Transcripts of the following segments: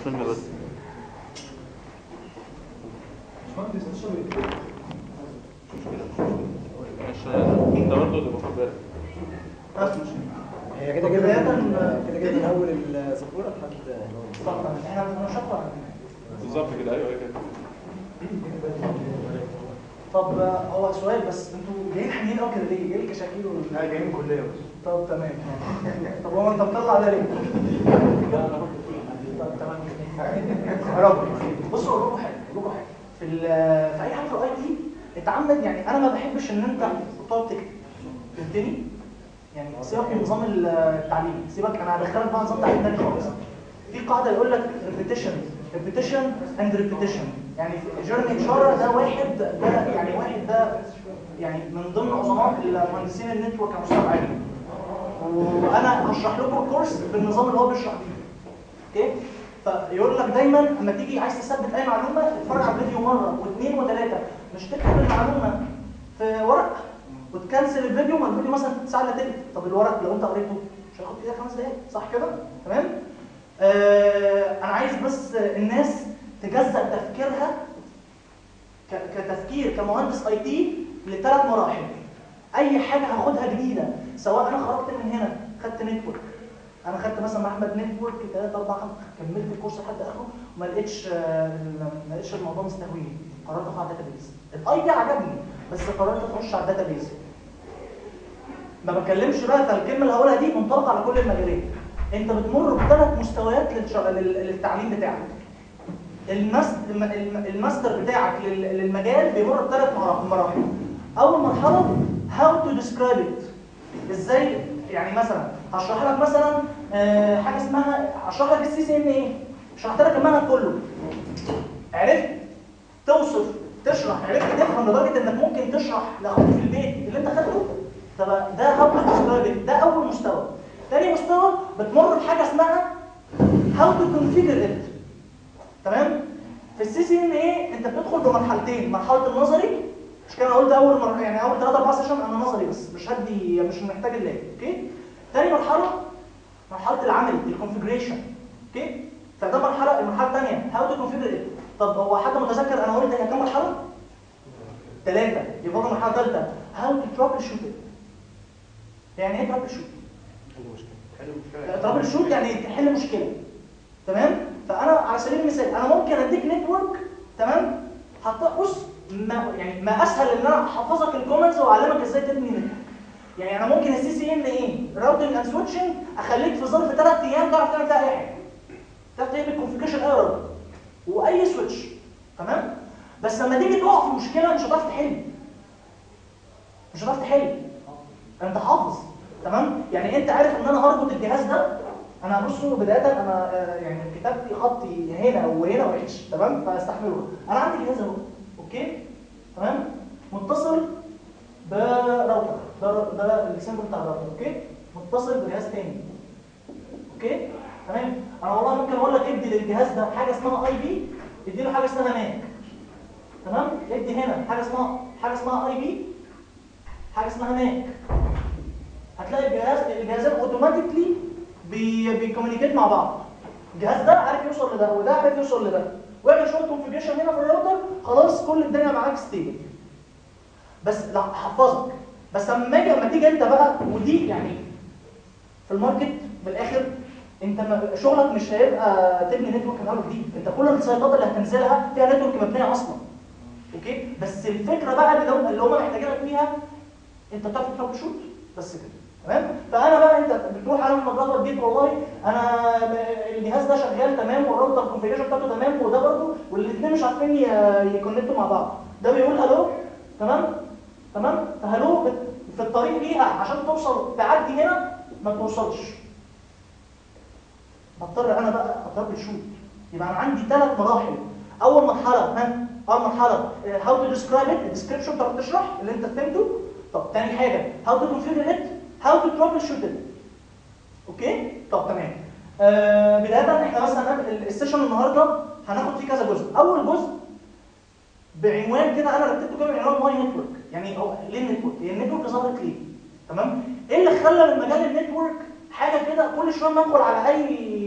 ثانية بس مش انت برضه اللي باخد بالك هي كده كده كده كده من اول السبوره لحد طب احنا بنشطر بالظبط كده ايوه ايوه كده طب هو سؤال بس انتوا جايين حنين قوي كده ليه؟ جاي كشاكيل ولا لا جايين كليه بس طب تمام طب هو انت مطلع ده ليه؟ طب تمام يا رب بصوا اقول لكم حاجه اقول لكم حاجه في ال- في اي حاجه في الاي تي اتعمد يعني انا ما بحبش ان انت تقعد تكتب فهمتني؟ يعني سيبك من نظام التعليم سيبك انا هدخلك بقى نظام تعليم تاني خالص في قاعده يقول لك ريبيتيشن ريبيتيشن اند ريبيتيشن يعني في جيرمي شارع ده واحد ده يعني واحد ده يعني من ضمن عظماء المهندسين النتورك على مستوى العالم وانا هشرح لكم الكورس بالنظام اللي هو بيشرح بيه اوكي فيقول لك دايما اما تيجي عايز تثبت اي معلومه اتفرج على الفيديو مره واثنين وثلاثه مش تكتب المعلومه في ورق وتكنسل الفيديو ما الفيديو مثلا ساعه الا تلت طب الورق لو انت قريته مش هياخد ايدك خمس دقايق صح كده تمام آه انا عايز بس الناس تجزأ تفكيرها ك- كتفكير كمهندس اي تي لثلاث مراحل اي حاجه هاخدها جديده سواء انا خرجت من هنا خدت نتورك انا خدت مثلا مع احمد نتورك 3 4 5 كملت الكورس لحد اخره وما لقيتش آه، ما لقيتش الموضوع مستهويني قررت اخش على الداتابيز الاي دي عجبني بس قررت اخش على الداتابيز ما بتكلمش بقى في الكلمه اللي هقولها دي منطبقه على كل المجالات انت بتمر بثلاث مستويات للش- لل- للتعليم بتاعك الماست- الم- الم- الماستر بتاعك لل- للمجال بيمر بثلاث مراحل مراحل. اول مرحله how to describe it ازاي يعني مثلا هشرح لك مثلا آه، حاجه اسمها هشرح لك السي سي ان ايه شرحت لك المنهج كله عرفت توصف تشرح عرفت تفهم لدرجه انك ممكن تشرح لاخوك في البيت اللي انت خدته طب ده how to describe it ده اول مستوى تاني مستوى بتمر بحاجه اسمها how to configure it تمام في السي سي ان ايه انت بتدخل بمرحلتين مرحله النظري مش كده انا قلت اول مر... يعني اول 3 4 سيشن انا نظري بس مش هدي مش محتاج اللاب اوكي تاني مرحله مرحله العمل الكونفيجريشن اوكي فده مرحله المرحله الثانيه هاو تو كونفيجر طب هو حد متذكر انا قلت هي كام مرحله ثلاثه يبقى فاضل مرحله ثالثه هاو تو ترابل شوت يعني ايه ترابل شوت ترابل شوت يعني تحل مشكله تمام فانا على سبيل المثال انا ممكن اديك نتورك تمام حط بص ما يعني ما اسهل ان انا احفظك الكومنتس واعلمك ازاي تبني نتورك يعني انا ممكن السي سي ان ايه راوتنج اند سويتشنج اخليك في ظرف ثلاث ايام تعرف تعمل فيها اي حاجه تعرف تعمل كونفيجريشن اي راوتر واي سويتش تمام بس لما تيجي تقع في مشكله مش هتعرف تحل مش هتعرف تحل انت حافظ تمام يعني انت عارف ان انا هربط الجهاز ده انا بصوا بدايه انا آه، يعني كتابتي خطي هنا وهنا وحش تمام فاستحملوها انا عندي جهاز اهو اوكي تمام متصل براوتر ده ده السيمبل بتاع الراوتر اوكي متصل بجهاز تاني اوكي تمام انا والله ممكن اقول لك ادي للجهاز ده حاجه اسمها اي بي ادي له حاجه اسمها ماك تمام ادي هنا حاجه اسمها حاجه اسمها اي بي حاجه اسمها ماك هتلاقي الجهاز الجهازين اوتوماتيكلي بي بيكومينيكيت مع بعض الجهاز ده عارف يوصل لده وده عارف يوصل لده واعمل شويه كونفيجريشن هنا في الراوتر خلاص كل الدنيا معاك ستيبل بس لا حفظك بس لما اجي لما تيجي انت بقى ودي يعني في الماركت بالاخر انت ما شغلك مش هيبقى تبني نتورك من اول وجديد انت كل السيطات اللي هتنزلها فيها نتورك مبنيه اصلا اوكي بس الفكره بقى اللي هم اللي هم محتاجينك فيها انت بتعرف تترابل شوت بس كده تمام فانا بقى انت بتروح على المحاضرات البيت والله انا الجهاز ده شغال تمام والراوتر الكونفيجريشن بتاعته تمام وده برضه والاثنين مش عارفين ي- يكونكتوا مع بعض ده بيقول الو تمام تمام فهلو بت- في الطريق ليها عشان توصل تعدي هنا ما توصلش بضطر انا بقى اضرب شوت يبقى انا عندي ثلاث مراحل اول مرحله ها اول مرحله هاو تو ديسكرايب ات الديسكربشن بتاعك تشرح اللي انت فهمته طب تاني حاجه هاو تو كونفيجر ات هاو تو ترابل شوت ات اوكي طب تمام آه بدايه احنا مثلا هنعمل ال- السيشن النهارده هناخد فيه كذا جزء اول جزء بعنوان كده انا رتبته كده بعنوان ماي نتورك يعني هو ليه النتورك هي النتورك ظهرت ليه تمام ايه اللي خلى من مجال النتورك حاجه كده كل شويه ما ادخل على اي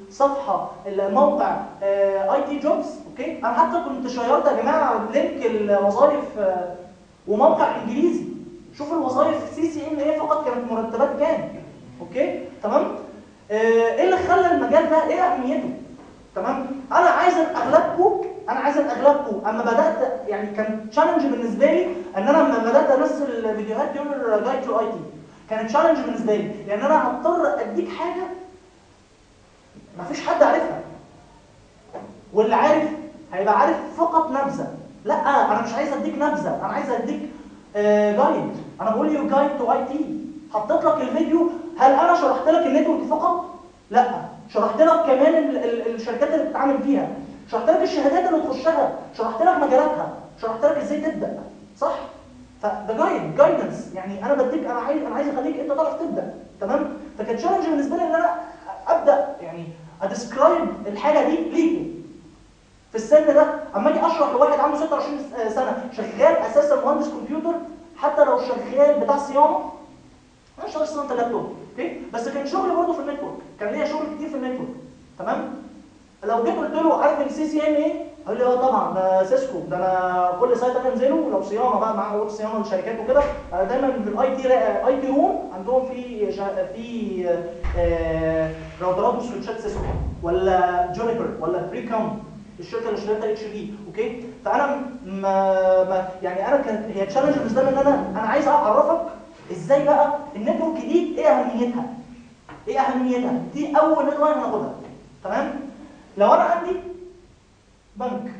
صفحه الموقع اي تي جوبز اوكي انا حتى كنت شيرت يا جماعه لينك الوظائف آه، وموقع انجليزي شوف الوظائف سي سي ان ايه فقط كانت مرتبات كام اوكي تمام آه، ايه اللي خلى المجال ده ايه اهميته تمام انا عايز اغلبكم انا عايز اغلبكم اما بدات يعني كان تشالنج بالنسبه لي ان انا لما بدات انزل فيديوهات يوم جايد تو اي تي كان تشالنج بالنسبه لي لان انا هضطر اديك حاجه مفيش حد عارفها واللي عارف هيبقى عارف فقط نبذه لا انا مش عايز اديك نبذه انا عايز اديك جايد انا بقول يو جايد تو اي تي حطيت لك الفيديو هل انا شرحت لك النتورك فقط لا شرحت لك كمان ال ال الشركات اللي بتتعامل فيها شرحت لك الشهادات اللي تخشها شرحت لك مجالاتها شرحت لك ازاي تبدا صح فده جايد جايدنس يعني انا بديك انا عايز انا عايز اخليك انت تعرف تبدا تمام فكان تشالنج بالنسبه لي ان انا ابدا يعني اديسكرايب الحاجه دي ليكم في السن ده اما اجي اشرح لواحد عنده 26 سنه شغال اساسا مهندس كمبيوتر حتى لو شغال بتاع صيانه انا شغال صيانه اللابتوب اوكي بس كان شغلي برضه في النتورك كان ليا شغل كتير في النتورك تمام لو جيت قلت له عارف السي سي ان ايه قال لي اه طبعا ده سيسكو ده انا كل سايت انا انزله لو صيانه بقى معاه وقت صيانه للشركات وكده أنا دايما في الاي تي اي تي روم عندهم في شا... في آه، راوترات وسويتشات سيسكو ولا جونيبر ولا فريكوم الشركه اللي اشتريتها اتش بي اوكي فانا ما, ما يعني انا كانت هي تشالنج بالنسبه لي ان انا انا عايز اعرفك ازاي بقى النتورك دي ايه اهميتها ايه اهميتها دي اول نقطه هناخدها تمام لو انا عندي بنك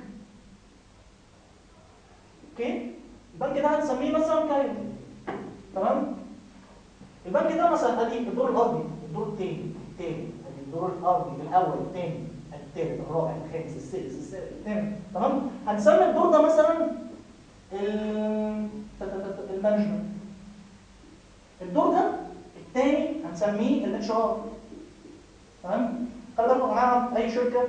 اوكي البنك ده هنسميه مثلا كايرو تمام البنك ده مثلا ادي الدور الارضي الدور الثاني الثاني ادي الدور الارضي الاول الثاني الثالث الرابع الخامس السادس السابع الثامن تمام هنسمي الدور ده مثلا ال- المانجمنت الدور ده الثاني هنسميه الاتش ار تمام خلي بالكم يا جماعه اي شركه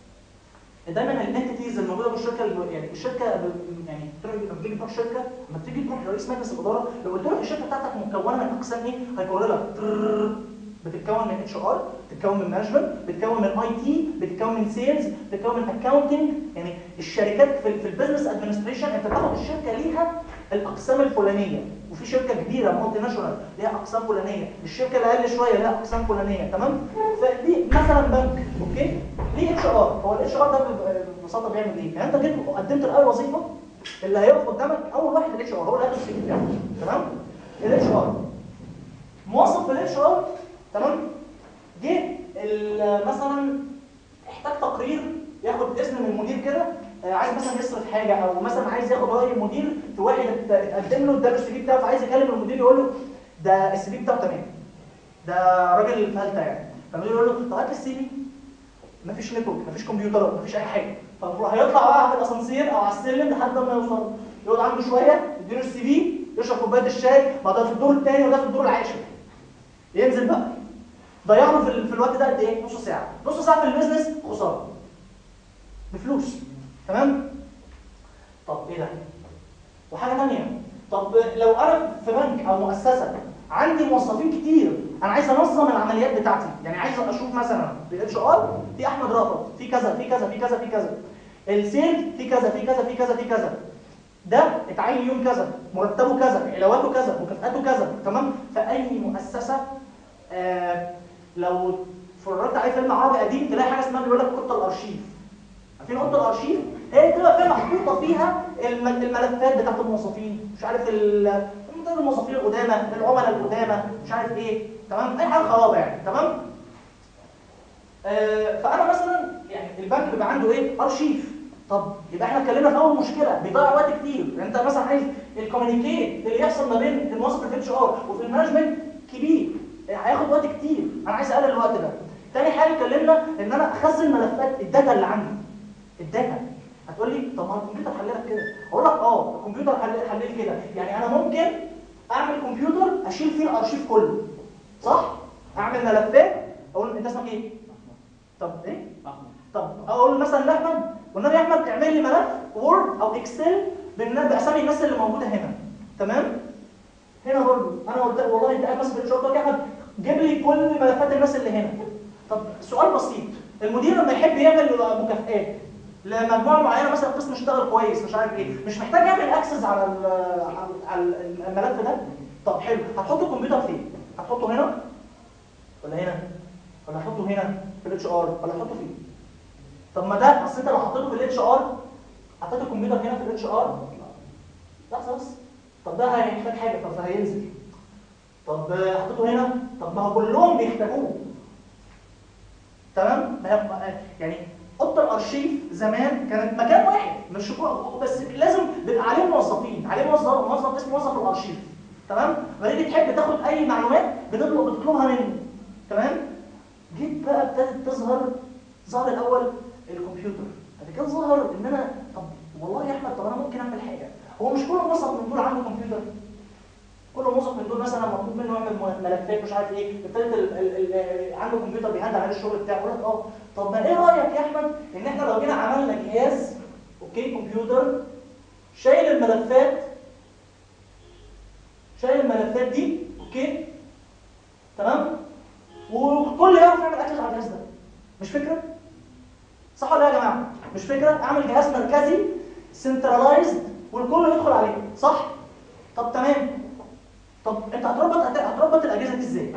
دايما الانتيتيز الموجوده في الشركه اللي- يعني الشركه ب- يعني تروح لما تيجي تروح شركه لما تيجي تروح لرئيس مجلس الاداره لو قلت له الشركه بتاعتك مكونه من اقسام ايه هيقول لك ترررر، بتتكون من اتش ار بتتكون من مانجمنت بتتكون من اي تي بتتكون من سيلز بتتكون من اكاونتنج يعني الشركات في, في البيزنس ادمنستريشن انت بتاخد الشركه ليها الاقسام الفلانيه وفي شركه كبيره مالتي ناشونال ليها اقسام فلانيه الشركه الاقل شويه ليها اقسام فلانيه تمام فدي مثلا بنك اوكي ليه اتش ار هو الاتش ار ده بيبقى- ببساطه بيعمل ايه يعني انت جيت قدمت لاي وظيفه اللي هيقف قدامك اول واحد الاتش ار هو اللي هياخد السي في بتاعك تمام الاتش ار موظف في الاتش ار تمام جه ال- مثلا احتاج تقرير ياخد اذن من المدير كده آه، عايز مثلا يصرف حاجه او مثلا عايز ياخد راي المدير في واحد ات- اتقدم له اداله السي في بتاعه فعايز يكلم المدير يقول له ده السي في بتاعه تمام ده راجل فلته يعني فالمدير يقول له طب هات لي السي في مفيش نتورك مفيش كمبيوترات مفيش اي حاجه فالمفروض هيطلع بقى في الاسانسير او على السلم لحد ما يوصل يقعد عنده شويه يديله السي في يشرب كوبايه الشاي ما ده في الدور الثاني وده في الدور العاشر ينزل بقى ضيع له في, ال- في الوقت ده قد ايه؟ نص ساعه نص ساعه في البيزنس خساره بفلوس تمام طب ايه ده وحاجه ثانيه طب لو انا في بنك او مؤسسه عندي موظفين كتير انا عايز انظم العمليات بتاعتي يعني عايز اشوف مثلا في الاتش ار في احمد رأفت في كذا في كذا في كذا في كذا السيل في كذا في كذا في كذا في كذا ده اتعين يوم كذا مرتبه كذا علاواته كذا مكافآته كذا تمام فاي مؤسسه آه لو اتفرجت عليه فيلم عربي قديم تلاقي حاجه اسمها بيقول لك اوضه الارشيف عارفين اوضه الارشيف هي بتبقى فيها محطوطه فيها الم- الملفات بتاعت الموظفين مش عارف ال- الموظفين القدامى العملاء القدامى مش عارف ايه تمام اي حاجه خرابه يعني تمام آه، فانا مثلا يعني البنك بيبقى عنده ايه ارشيف طب يبقى احنا اتكلمنا في اول مشكله بيضيع وقت كتير انت مثلا عايز الكوميونيكيت اللي يحصل ما بين الموظف في الاتش ار وفي المانجمنت كبير هياخد وقت كتير انا عايز اقلل الوقت ده تاني حاجه اتكلمنا ان انا اخزن ملفات الداتا اللي عندي الداتا هتقول لي طب ما الكمبيوتر حل لك كده اقول لك اه الكمبيوتر حل حل لي كده يعني انا ممكن اعمل كمبيوتر اشيل فيه الارشيف كله صح اعمل ملفات اقول انت اسمك ايه طب ايه طب اقول مثلا لاحمد والنبي يا احمد اعمل لي ملف وورد او اكسل بالن- باسامي الناس اللي موجوده هنا تمام هنا برضو انا قلت والله انت قاعد مثلا في الشرطه يا احمد جيب لي كل ملفات الناس اللي هنا طب سؤال بسيط المدير لما يحب يعمل مكافآت لمجموعه معينه مثلا قسم اشتغل كويس مش عارف ايه مش محتاج يعمل اكسس على ال- على- على الملف ده طب حلو هتحط الكمبيوتر فين هتحطه هنا ولا هنا ولا هتحطه هنا في الاتش ار ولا هتحطه فين طب ما ده اصل انت لو حطيته في الاتش ار حطيت الكمبيوتر هنا في الاتش ار لحظه بس طب ده هيحتاج حاجه طب هينزل طب حطيته هنا طب ما هو كلهم بيحتاجوه تمام ما هي- يعني اوضه الارشيف زمان كانت مكان واحد مش كو- بس لازم بيبقى عليه موظفين عليه موظف موظف اسمه موظف الارشيف تمام لما تيجي تحب تاخد اي معلومات بتطلب بتطلبها منه تمام جيت بقى ابتدت تظهر ظهر الاول الكمبيوتر بعد كده ظهر ان انا طب والله يا احمد طب انا ممكن اعمل حاجه هو مش كل موظف من دول عنده كمبيوتر كل موظف من دول مثلا مطلوب منه يعمل ملفات مش عارف ايه ابتدت ال- ال- ال- عنده كمبيوتر بيهندل عليه الشغل بتاعه يقول لك اه طب ما ايه رايك يا احمد ان احنا لو جينا عملنا جهاز اوكي كمبيوتر شايل الملفات شايل الملفات دي اوكي تمام والكل يعرف يعمل اكسس على الجهاز ده مش فكره صح ولا لا يا جماعه مش فكره اعمل جهاز مركزي سنترلايزد والكل يدخل عليه صح طب تمام طب انت هتربط هتربط الاجهزه دي ازاي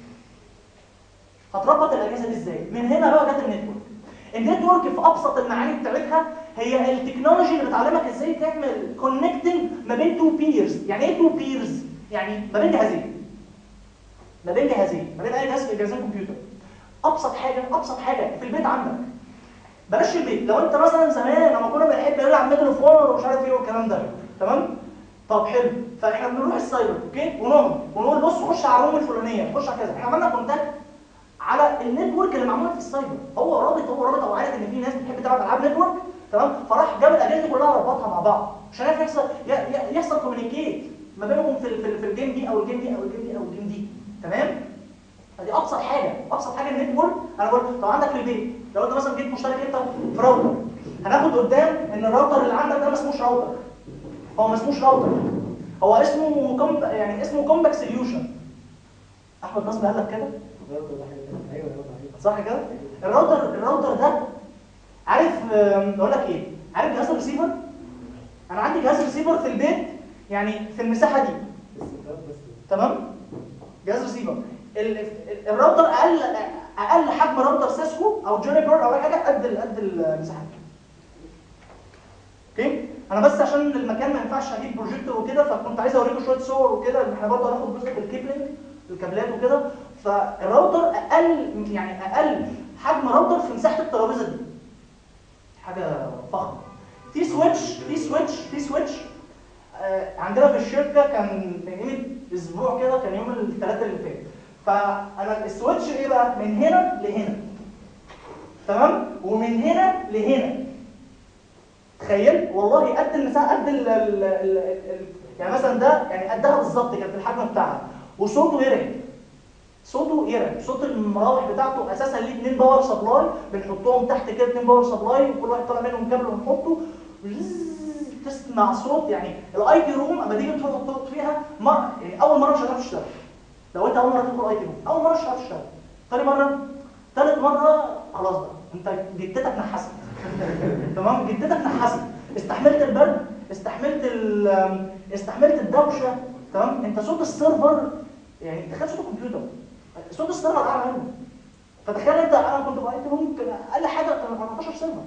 هتربط الاجهزه دي ازاي من هنا بقى جت النتورك النتورك في ابسط المعاني بتاعتها هي التكنولوجي اللي بتعلمك ازاي تعمل كونكتنج ما بين تو بيرز يعني ايه تو بيرز يعني ما بين جهازين ما بين جهازين ما بين اي جهاز في جهازين كمبيوتر ابسط حاجه ابسط حاجه في البيت عندك بلاش في البيت لو انت مثلا زمان لما كنا بنحب نلعب ميدل اوف اونر ومش عارف ايه والكلام ده تمام طب حلو فاحنا بنروح السايبر اوكي ونقعد ونقول بص خش على الروم الفلانيه خش على كذا احنا عملنا كونتاكت على النتورك اللي معمول في السايبر هو رابط هو رابط او عارف ان في ناس بتحب تلعب العاب نتورك تمام فراح جاب الاجهزه دي كلها ربطها مع بعض عشان يحصل ي- ي- يحصل كوميونيكيت ما بينهم في ال- في ال- في الجيم دي او الجيم دي او الجيم دي او الجيم دي تمام دي ابسط حاجه ابسط حاجه النتورك انا بقول لو عندك في البيت لو انت مثلا جيت مشترك انت في راوتر هناخد قدام ان الراوتر اللي عندك ده ما اسموش راوتر هو ما اسموش راوتر هو اسمه كومب يعني اسمه كومباك سوليوشن احمد نصر قال لك كده ايوه ايوه صح كده الراوتر الراوتر ده عارف آم، اقول لك ايه عارف جهاز الريسيفر انا عندي جهاز ريسيفر في البيت يعني في المساحه دي تمام جهاز ريسيفر ال- ال- الراوتر اقل اقل حجم راوتر سيسكو او جونيبر او اي حاجه قد ال- قد المساحه دي اوكي انا بس عشان المكان ما ينفعش اجيب بروجيكتور وكده فكنت عايز اوريكم شويه صور وكده إن احنا برضه هناخد جزء بالكيبلنج الكابلات وكده فالراوتر اقل يعني اقل حجم راوتر في مساحه الترابيزه دي حاجه فخمه في سويتش في سويتش في سويتش آه، عندنا في الشركه كان من قيمه اسبوع كده كان يوم الثلاثاء اللي فات فانا السويتش ايه بقى من هنا لهنا تمام ومن هنا لهنا تخيل والله قد المساحه قد ال ال ال ال يعني مثلا ده يعني قدها بالظبط كانت الحجم بتاعها وصوته يرعب صوته يرعب صوت المراوح بتاعته اساسا ليه اتنين باور سبلاي بنحطهم تحت كده اتنين باور سبلاي وكل واحد طالع منهم كابل ونحطه وزز، تسمع صوت يعني الاي تي روم اما تيجي تحط تحط فيها مر... يعني اول مره مش هتعرف تشتغل لو انت اول مره تدخل اي تي روم اول مره مش هتعرف تشتغل تاني مره تالت مره خلاص بقى انت جدتك نحست تمام جدتك نحست استحملت البرد استحملت ال- استحملت الدوشه تمام انت صوت السيرفر يعني تخيل صوت الكمبيوتر صوت السيرفر اعلى منه فتخيل انت انا كنت بقيت ممكن اقل حاجه كان 14 سيرفر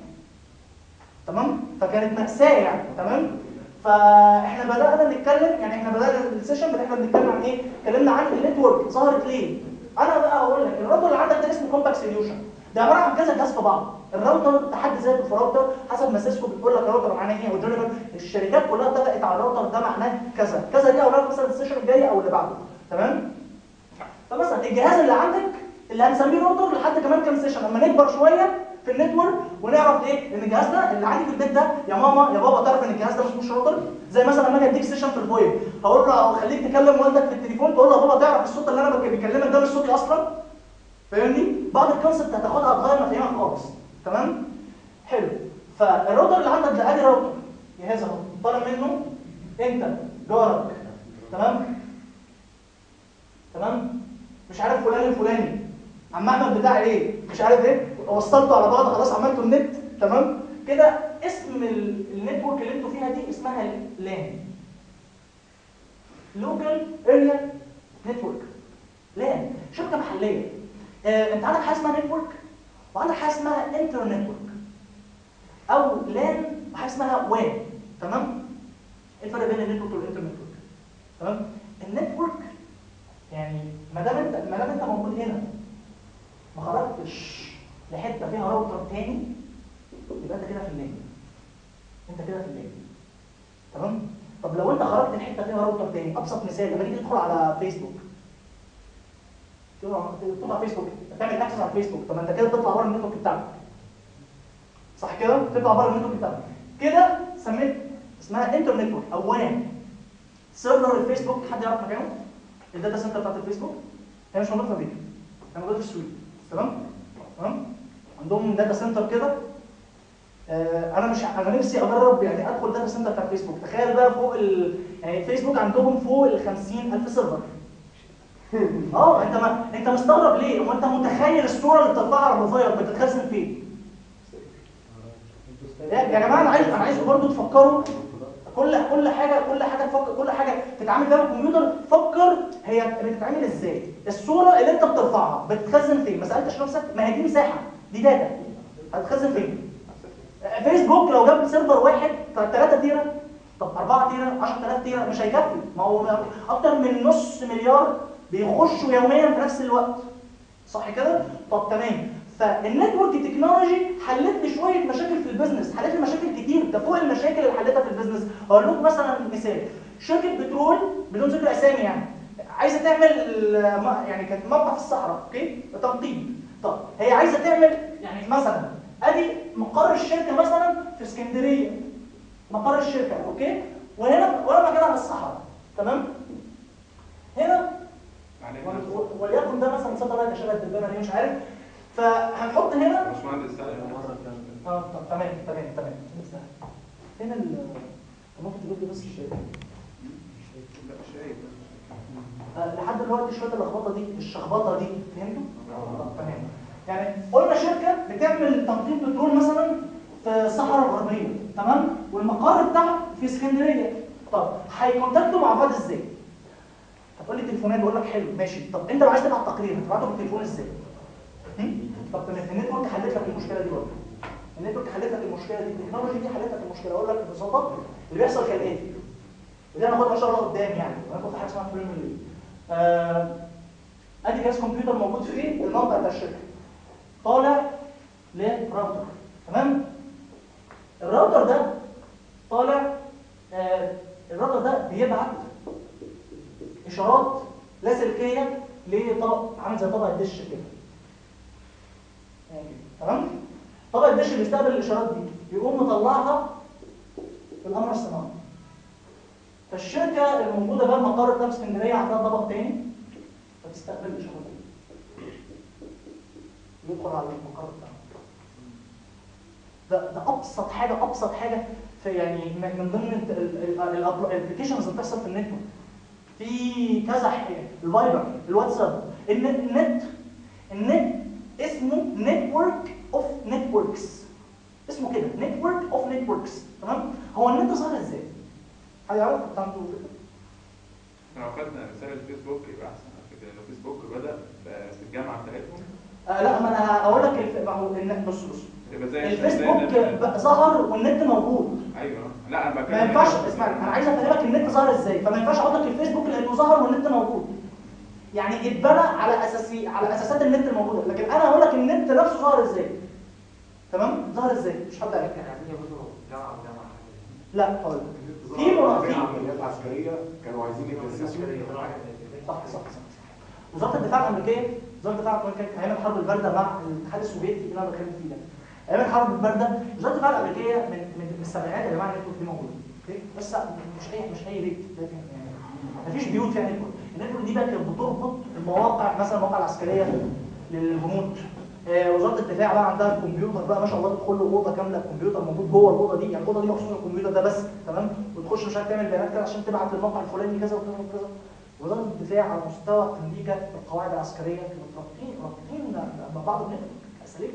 تمام فكانت مأساة يعني تمام فاحنا بدأنا نتكلم يعني احنا بدأنا السيشن احنا بنتكلم عن ايه اتكلمنا عن النتورك ظهرت ليه انا بقى اقول لك الراوتر اللي عندك ده اسمه كومباكت سوليوشن ده عباره عن كذا جهاز في بعض الراوتر حد ذاته في راوتر حسب ما سيسكو بتقول لك الراوتر معناه ايه او جونيفر الشركات كلها اتفقت على الراوتر ده معناه كذا كذا دي اقول لك مثلا السيشن الجاي او اللي بعده تمام فمثلا الجهاز اللي عندك اللي هنسميه راوتر لحد كمان كام سيشن اما نكبر شويه في النتورك ونعرف ايه ان الجهاز ده اللي عندي في البيت ده يا ماما يا بابا تعرف ان الجهاز ده مش راوتر زي مثلا لما اجي اديك سيشن في الفويب هقول له او خليك تكلم والدك في التليفون تقول له يا بابا تعرف الصوت اللي انا بك- بكلمك ده مش صوتي اصلا فاهمني بعض الكونسبت هتاخدها هتغير مفاهيمك خالص تمام حلو فالراوتر اللي عندك ده ادي راوتر جهاز اهو طالع منه انت جارك تمام تمام مش عارف فلان الفلاني عم احمد بتاع ايه مش عارف ايه وصلته على بعض خلاص عملتوا النت تمام كده اسم ال- النتورك اللي انتوا فيها دي اسمها لان لوكال اريا نتورك لان شركه محليه آه، انت عندك حاجه اسمها نتورك وعندك حاجه اسمها انتر نتورك او لان وحاجه اسمها وان تمام ايه الفرق بين النتورك والانتر نتورك تمام النتورك يعني ما دام انت ما دام انت موجود هنا ما خرجتش لحته فيها راوتر تاني يبقى انت كده في الليل انت كده في الليل تمام طب لو انت خرجت لحته فيها راوتر تاني ابسط مثال لما تيجي تدخل على فيسبوك تدخل تدخل على فيسبوك تعمل اكسس على فيسبوك طب ما انت كده بتطلع بره النتورك بتاعك صح كده تطلع بره النتورك بتاعك كده سميت اسمها انتر نتورك او وان سيرفر الفيسبوك حد يعرف مكانه الداتا سنتر بتاعت الفيسبوك هي مش موجوده في امريكا هي موجوده في السويد تمام تمام عندهم داتا سنتر كده آه، انا مش انا نفسي اجرب يعني ادخل داتا سنتر بتاع فيسبوك تخيل بقى فوق ال... يعني فيسبوك عندهم فوق ال 50000 سيرفر اه انت ما انت مستغرب ليه؟ هو انت متخيل الصوره اللي بتطلعها على موبايلك بتتخزن فين؟ يا يا جماعه انا عايز انا عايزكم برضه تفكروا كل كل حاجه كل حاجه تفكر كل حاجه تتعامل فيها بالكمبيوتر فكر هي بتتعمل ازاي الصوره اللي انت بترفعها بتتخزن فين ما سالتش نفسك ما هي دي مساحه دي داتا هتتخزن فين فيسبوك لو جاب سيرفر واحد 3 تيرا طب 4 تيرا 10000 تيرا مش هيكفي ما هو اكتر من نص مليار بيخشوا يوميا في نفس الوقت صح كده طب تمام فالنتورك تكنولوجي حلت لي شويه مشاكل في البيزنس حلت لي مشاكل كتير ده فوق المشاكل اللي حلتها في البيزنس اقول لكم مثلا مثال شركه بترول بدون ذكر اسامي يعني عايزه تعمل آه، م- يعني كانت موقع في الصحراء اوكي تنقيب طب هي عايزه تعمل يعني مثلا ادي مقر الشركه مثلا في اسكندريه مقر الشركه اوكي وهنا وهنا مكانها في الصحراء تمام هنا يعني ول- وليكن ده مثلا ساتلايت شبه الدبانه دي مش عارف فهنحط هنا باشمهندس سأل اه طب تمام تمام تمام فين ال ممكن تجيب لي بس الشيء لا شايف آه، لحد دلوقتي شويه اللخبطه دي الشخبطه دي فهمتوا؟ آه، تمام يعني قلنا شركه بتعمل تنقيب بترول مثلا في الصحراء الغربيه تمام والمقر بتاعها في اسكندريه طب هيكونتاكتوا مع بعض ازاي؟ هتقول لي تليفونات بقول لك حلو ماشي طب انت لو عايز تبعت تقرير هتبعته بالتليفون ازاي؟ هم؟ طب تمام النتورك حلت لك المشكله دي برضه النتورك حلت لك المشكله دي التكنولوجي دي حلت لك المشكله اقول لك ببساطه اللي بيحصل كالاتي ودي هناخدها ان شاء الله قدام يعني هناخد حاجه اسمها فريم ريلي آه، ادي جهاز كمبيوتر موجود في الموقع بتاع الشركه طالع لراوتر تمام الراوتر ده طالع آه، الراوتر ده بيبعت اشارات لاسلكيه لطبق عامل زي طبق الدش كده يعني تمام طبق الدش اللي بيستقبل الاشارات دي يقوم مطلعها في القمر الصناعي فالشركه الموجوده بقى المقر بتاع اسكندريه عندها طبق تاني فتستقبل الاشارات دي يدخل على المقر بتاعها ده ده ابسط حاجه ابسط حاجه في يعني من من ضمن الابلكيشنز اللي بتحصل في النتورك في كذا حاجه الفايبر الواتساب النت النت النت اسمه نتورك اوف نتوركس اسمه كده نتورك اوف نتوركس تمام هو النت ظهر ازاي؟ حد يعرف كنت عنده فكره؟ لو خدنا مثال الفيسبوك يبقى احسن على فكره لو فيسبوك بدا في الجامعه بتاعتهم آه لا ما انا هقول لك الف... ما هو النت بص بص يبقى زي الفيسبوك زي- بقى ظهر والنت موجود ايوه لا انا بتكلم ما ينفعش اسمعني انا عايز افهمك النت ظهر ازاي فما ينفعش اقول لك الفيسبوك لانه ظهر والنت موجود يعني اتبنى على اساسي على اساسات النت الموجوده لكن انا هقول لك النت نفسه ظهر ازاي تمام ظهر ازاي مش حد عارف لا هقول لك في في منافقين عمليات عسكريه كانوا عايزين يتجسسوا صح صح صح صح. وزاره الدفاع الامريكيه وزاره الدفاع الامريكيه كانت ايام الحرب البارده مع الاتحاد السوفيتي اللي انا بتكلم فيه ده ايام الحرب البارده وزاره الدفاع الامريكيه من من من السبعينات يا جماعه النتورك دي موجوده اوكي بس مش اي مش اي بيت لكن يعني مفيش بيوت فيها نتورك النتورك دي بقى كانت بتربط المواقع مثلا المواقع العسكريه للجنود آه، وزاره الدفاع بقى عندها الكمبيوتر بقى ما شاء الله تدخل له اوضه كامله الكمبيوتر موجود جوه الاوضه دي يعني الاوضه دي مخصوص الكمبيوتر ده بس تمام وتخش مش عارف تعمل بيانات كده عشان تبعت للموقع الفلاني كذا وكذا وكذا وزاره الدفاع على مستوى امريكا القواعد العسكريه كانوا رابطين رابطين مع بعض النتورك اساليب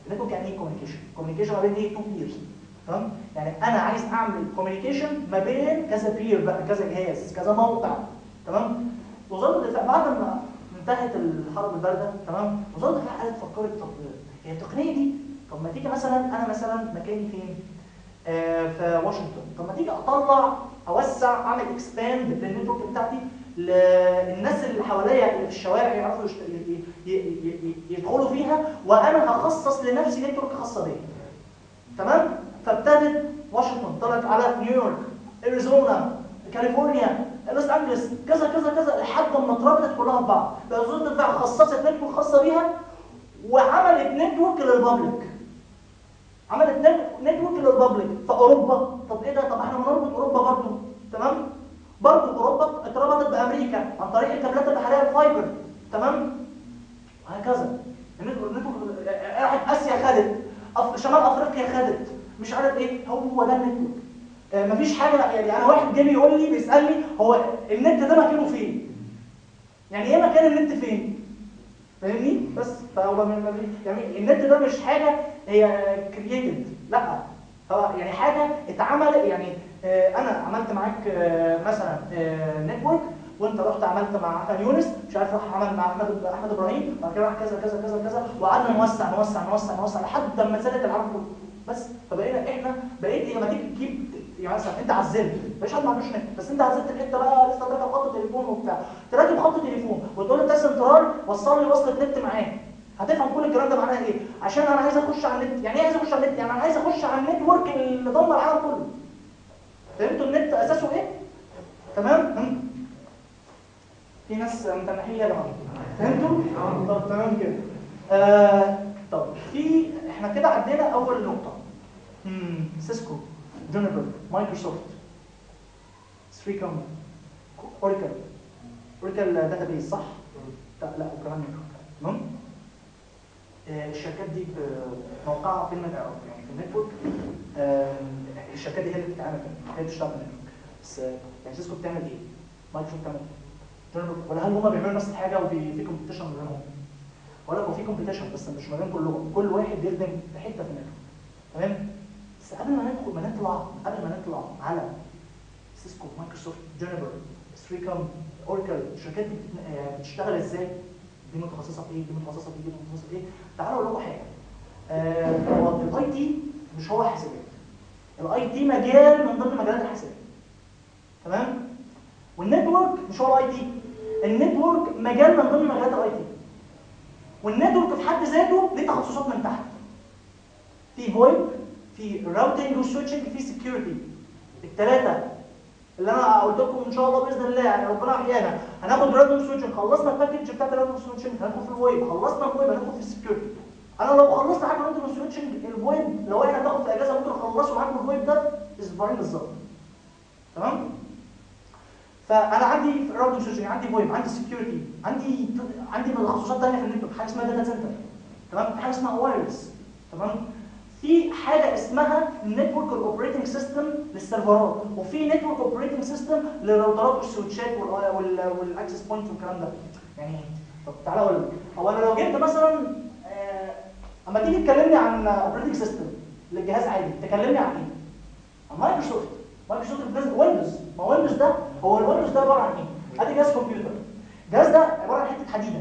النتورك يعني ايه كوميونيكيشن كوميونيكيشن ما بين ايه تو بيرز تمام يعني انا عايز اعمل كوميونيكيشن ما بين كذا بير بقى كذا جهاز كذا موقع تمام وزاره الدفاع بعد ما انتهت الحرب البارده تمام وزاره الدفاع قالت فكرت طب هي التقنيه دي طب ما تيجي مثلا انا مثلا مكاني فين آه في واشنطن طب ما تيجي اطلع اوسع اعمل اكسباند للنتورك بتاعتي للناس اللي حواليا اللي في الشوارع يعرفوا يشت... ي- ي- ي- ي- يدخلوا فيها وانا هخصص لنفسي نتورك خاصه بيا تمام فابتدت واشنطن طلعت على نيويورك اريزونا كاليفورنيا لوس انجلس كذا كذا كذا لحد ما اتربطت كلها ببعض بقى وزاره الدفاع خصصت نتورك خاصه بيها وعملت نتورك للبابليك عملت نت- نتورك للبابليك في اوروبا طب ايه ده طب احنا بنربط اوروبا برضه تمام برضه اوروبا اتربطت بامريكا عن طريق الكابلات البحريه الفايبر تمام وهكذا النتورك النتورك راحت اسيا خدت أف... شمال افريقيا خدت مش عارف ايه هو ده النتورك آه مفيش حاجه يعني انا واحد جه بيقول لي بيسالني هو النت ده مكانه فين يعني ايه مكان النت فين فاهمني بس فهو ما- ما- يعني النت ده مش حاجه هي كرييتد لا هو يعني حاجه اتعمل يعني آه، انا عملت معاك آه، مثلا نتورك وانت رحت عملت مع احمد يونس مش عارف راح عمل مع احمد احمد ابراهيم بعد كده راح كذا كذا كذا كذا وقعدنا نوسع نوسع نوسع نوسع لحد ما اتسدت العالم كله بس فبقينا احنا بقيت لما تيجي تجيب يعني مثلا انت عزلت مفيش حد ما عندوش نت بس انت عزلت الحته بقى لسه راكب خط تليفون وبتاع تراكب خط تليفون وتقول له ده سنترال وصل لي وصله نت معاه هتفهم كل الكلام ده معناه ايه عشان انا عايز اخش على النت يعني ايه عايز اخش على النت يعني انا عايز اخش على النتورك اللي ضم العالم كله فهمتوا النت اساسه ايه تمام هم؟ في ناس متنحين يا جماعه فهمتوا طب تمام كده آه طب في احنا كده عدينا اول نقطه مم. سيسكو جونيبر مايكروسوفت ثريكم اوريكل اوريكل داتابيز صح لا لا وكمان تمام آه، الشركات دي موقعها فين من العراق يعني في النتورك آه، الشركات دي هي اللي بتتعامل كده هي اللي بتشتغل في النتورك بس آه، يعني سيسكو بتعمل ايه؟ مايكروسوفت بتعمل ايه؟ جنرال ولا هل هم بيعملوا نفس الحاجه وفي كومبيتيشن ما بينهم؟ ولا هو في كومبيتيشن بس مش ما بين كلهم كل واحد يخدم في حته في النتورك تمام؟ بس قبل ما ندخل ما نطلع قبل ما نطلع على سيسكو مايكروسوفت جونيبر ستريكم اوركل الشركات دي بتت- آه، بتشتغل ازاي؟ دي متخصصه في ايه؟ دي متخصصه في ايه؟ دي متخصصه في ايه؟ تعالوا اقول لكم حاجه آه، هو الاي تي مش هو حاسبات الاي تي مجال من ضمن مجالات الحاسبات تمام والنتورك مش هو الاي تي النتورك مجال من ضمن مجالات الاي تي والنتورك في حد ذاته ليه تخصصات من تحت في فويب في راوتنج وسويتشنج في سكيورتي الثلاثه اللي انا قلت لكم ان شاء الله باذن الله يعني ربنا احيانا هناخد راوتنج سويتشنج خلصنا الباكج بتاعت الراوتنج سويتشنج هندخل في الفويب خلصنا الفويب هندخل في السكيورتي انا لو خلصت معاكم راوتنج سويتشنج الفويب لو احنا هناخد في اجازه ممكن اخلصه معاكم الفويب ده اسبوعين بالظبط تمام فانا عندي راوتنج سويتشنج عندي فويب عندي سكيورتي عندي عندي تخصصات ثانيه في النتورك حاجه اسمها داتا سنتر تمام في حاجه اسمها وايرلس تمام في حاجه اسمها نتورك اوبريتنج سيستم للسيرفرات وفي نتورك اوبريتنج سيستم للراوترات والسويتشات والاكسس بوينت والكلام ده يعني إيه؟ طب تعالى اقول لك هو انا لو جبت مثلا آه، اما تيجي تكلمني عن اوبريتنج سيستم للجهاز عادي تكلمني عن ايه؟ عن مايكروسوفت مايكروسوفت بلازم ويندوز ما ويندوز ده هو الويندوز ده عباره عن ايه؟ ادي جهاز كمبيوتر الجهاز ده عباره عن حته حديده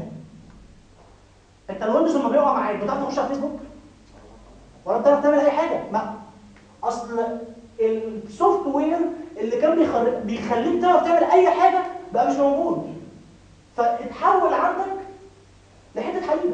انت الويندوز لما بيقع معاك بتعرف تخش على فيسبوك ولا بتعرف تعمل اي حاجه ما اصل السوفت وير اللي كان بيخر- بيخليك تعرف تعمل اي حاجه بقى مش موجود فاتحول عندك لحته حديده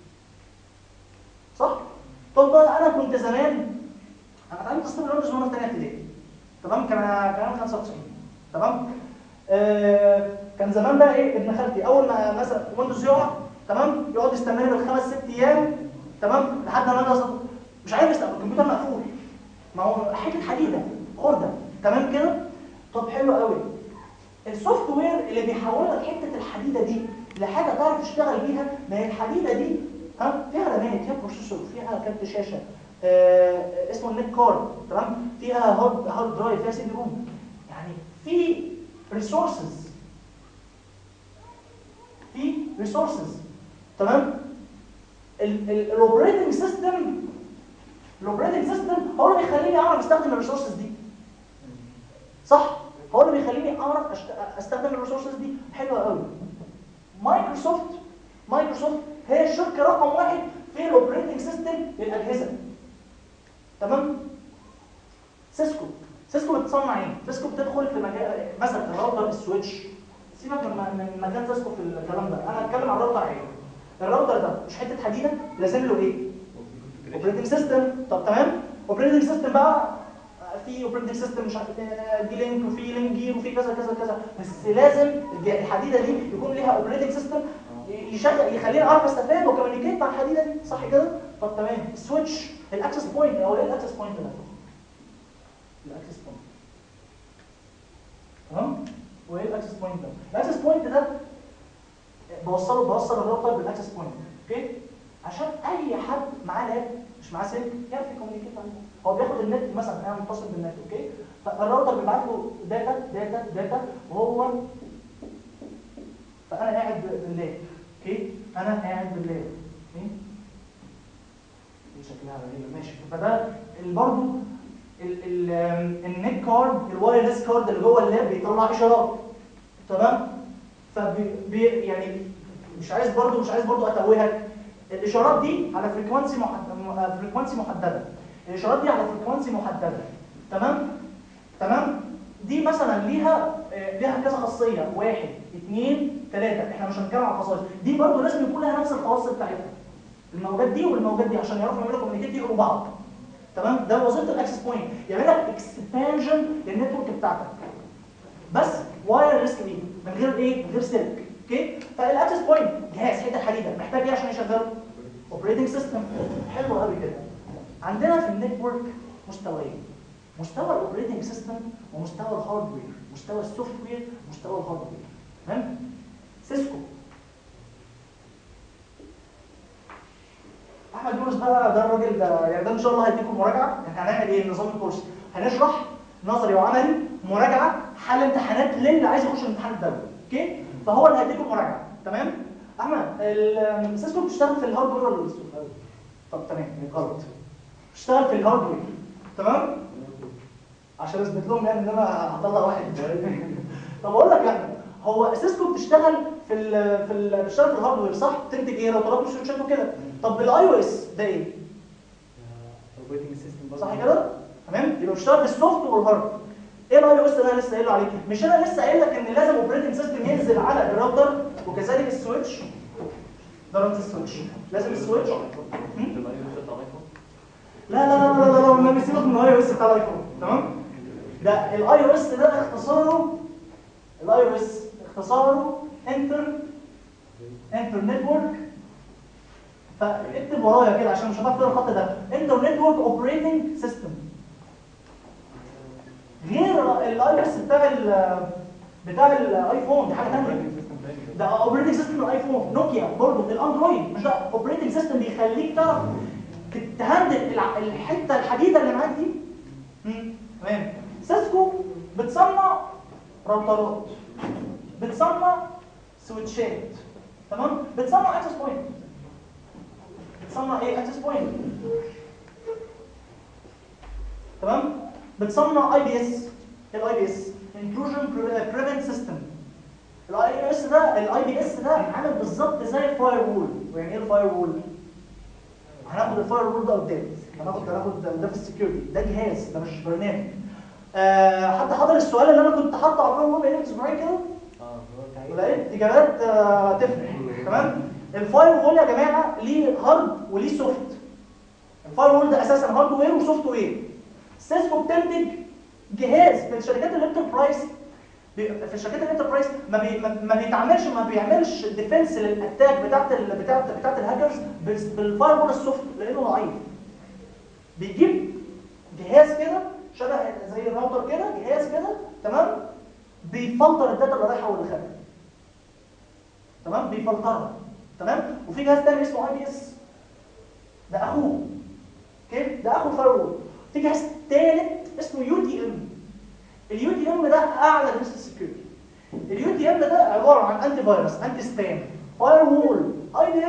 صح طب بقى انا كنت زمان انا اتعلمت تصميم الويندوز وانا في ثانيه ابتدائي تمام كان كان 95 تمام آه كان زمان بقى ايه ابن خالتي اول ما مثلا ويندوز يقع تمام يقعد يستناني بالخمس ست ايام تمام لحد ما انا أصلاً مش عارف يستقبل الكمبيوتر مقفول ما هو حته حديده خرده تمام كده طب حلو قوي السوفت وير اللي بيحول لك حته الحديده دي لحاجه تعرف تشتغل بيها ما هي الحديده دي ها فيها رامات فيها بروسيسور فيها كارت شاشه آه اسمه النت كارد تمام فيها هارد هارد درايف فيها سي دي روم يعني في ريسورسز في ريسورسز تمام الاوبريتنج سيستم الاوبريتنج سيستم هو اللي بيخليني اعرف استخدم الريسورسز دي صح هو اللي بيخليني اعرف أشت- استخدم الريسورسز دي حلوه قوي مايكروسوفت مايكروسوفت هي الشركه رقم واحد في الاوبريتنج سيستم للاجهزه تمام سيسكو سيسكو بتصنع ايه سيسكو بتدخل في مجال مثلا الراوتر السويتش سيبك من من مجال سيسكو في الكلام ده انا هتكلم عن الراوتر ايه الراوتر ده مش حته حديده لازم له ايه اوبريتنج سيستم طب تمام اوبريتنج سيستم بقى في اوبريتنج سيستم مش عارف آه، دي لينك وفي لينك جير وفي كذا كذا كذا بس لازم الج- الحديده دي يكون ليها اوبريتنج سيستم يشغل يخليني اعرف استفاد وكوميونيكيت مع الحديده دي صح كده طب تمام السويتش الاكسس بوينت او ايه الاكسس بوينت ده الاكسس بوينت تمام وايه الاكسس بوينت ده الاكسس بوينت ده بوصله بوصل الراوتر بالاكسس بوينت اوكي عشان اي حد معاه لاب مش معاه سلك يعرف يكوميونيكيت عليه هو بياخد النت مثلا انا متصل بالنت اوكي فالراوتر بيبعت له داتا داتا داتا وهو فانا قاعد باللاب اوكي انا قاعد باللاب اوكي دي شكلها غريبه ماشي فده ال- برضه ال- ال- آم، النت كارد الوايرلس كارد اللي جوه اللاب بيطلع اشارات تمام فبي بي يعني مش عايز برضو مش عايز برضو اتوهك الاشارات دي على فريكوانسي محدده فريكوانسي محدده الاشارات دي على فريكوانسي محدده تمام تمام دي مثلا ليها آه، ليها كذا خاصيه واحد اثنين ثلاثه احنا مش هنتكلم على الخصائص دي برضو لازم يكون لها نفس الخواص بتاعتها الموجات دي والموجات دي عشان يعرفوا يعملوا كوميونيكيت يقروا بعض تمام ده وظيفه الاكسس بوينت يعمل لك اكسبانجن للنتورك بتاعتك بس وايرلسلي من غير ايه من غير سلك اوكي فالاكسس بوينت جهاز حته حديده محتاج ايه عشان يشغله اوبريتنج سيستم حلو قوي كده عندنا في النتورك مستويين مستوى الاوبريتنج سيستم ومستوى الهاردوير مستوى السوفت وير ومستوى الهاردوير تمام سيسكو احمد يونس بقى ده الراجل ده يعني ده ان شاء الله هيديكم مراجعه احنا هنعمل ايه نظام الكورس هنشرح نظري وعملي مراجعه حل امتحانات للي عايز يخش الامتحان الدولي اوكي فهو اللي هيديكم مراجعه تمام احمد ال- سيسكو بتشتغل في الهاردوير ولا السوفت وير طب تمام غلط بتشتغل في الهاردوير تمام عشان اثبت لهم يعني ان انا هطلع واحد طب اقول لك يعني هو سيسكو بتشتغل في ال في ال بتشتغل في الهاردوير صح بتنتج ايه راوترات وسويتشات وكده طب الاي او اس ده ايه اوبريتنج سيستم صح كده تمام يبقى بيشتغل في السوفت والهارد ايه الاي او اس اللي انا لسه قايله عليه مش انا لسه قايل لك ان لازم اوبريتنج سيستم ينزل على الراوتر وكذلك السويتش ده رمز السويتش لازم السويتش هم؟ لا لا لا لا لا لا والنبي سيبك من الاي او اس بتاع الايفون تمام ده الاي او اس ده اختصاره الاي او اس اختصاره انتر انتر نتورك فاكتب ورايا كده عشان مش هتعرف تقرا الخط ده انتر نتورك اوبريتنج سيستم غير الاي او اس بتاع ال بتاع الايفون دي حاجه ثانيه ده اوبريتنج سيستم الايفون نوكيا برضه الاندرويد مش ده اوبريتنج سيستم بيخليك تعرف تهندل الع- الحته الحديده اللي معاك دي مم، تمام سيسكو بتصنع راوترات بتصنع سويتشات تمام بتصنع اكسس بوينت بتصنع ايه اكسس بوينت تمام بتصنع اي بي اس الاي بي اس انتروجن بريفنت سيستم الاي بي اس ده الاي بي اس ده عامل بالظبط زي الفاير وول يعني ايه الفاير وول هناخد الفاير وول ده قدام هناخد هناخد ده في السكيورتي ده جهاز ده مش برنامج آه حد حضر السؤال اللي انا كنت حاطه على الفاير وول بقالي اسبوعين كده اه ولقيت اجابات آه، تفرح تمام الفاير وول يا جماعه ليه هارد وليه سوفت الفاير وول ده اساسا هاردوير وسوفت وير سيسكو بتنتج جهاز في الشركات الانتربرايز بي- في الشركات الانتربرايز ما, بي ما ما بيتعملش ما بيعملش ديفنس للاتاك بتاعت ال بتاعت بتاعت الهاكرز بال- بالفاير وول السوفت لانه ضعيف بيجيب جهاز كده شبه زي الراوتر كده جهاز كده تمام بيفلتر الداتا اللي رايحه واللي خارجه تمام بيفلترها تمام وفي جهاز تاني اسمه اي بي اس ده اخوه اوكي ده اخو الفايرول في جهاز تالت اسمه يو تي ام اليو تي ام ده اعلى جهاز السكيورتي اليو تي ام ده عباره عن انتي فيروس انتي سبام فاير وول اي بي اس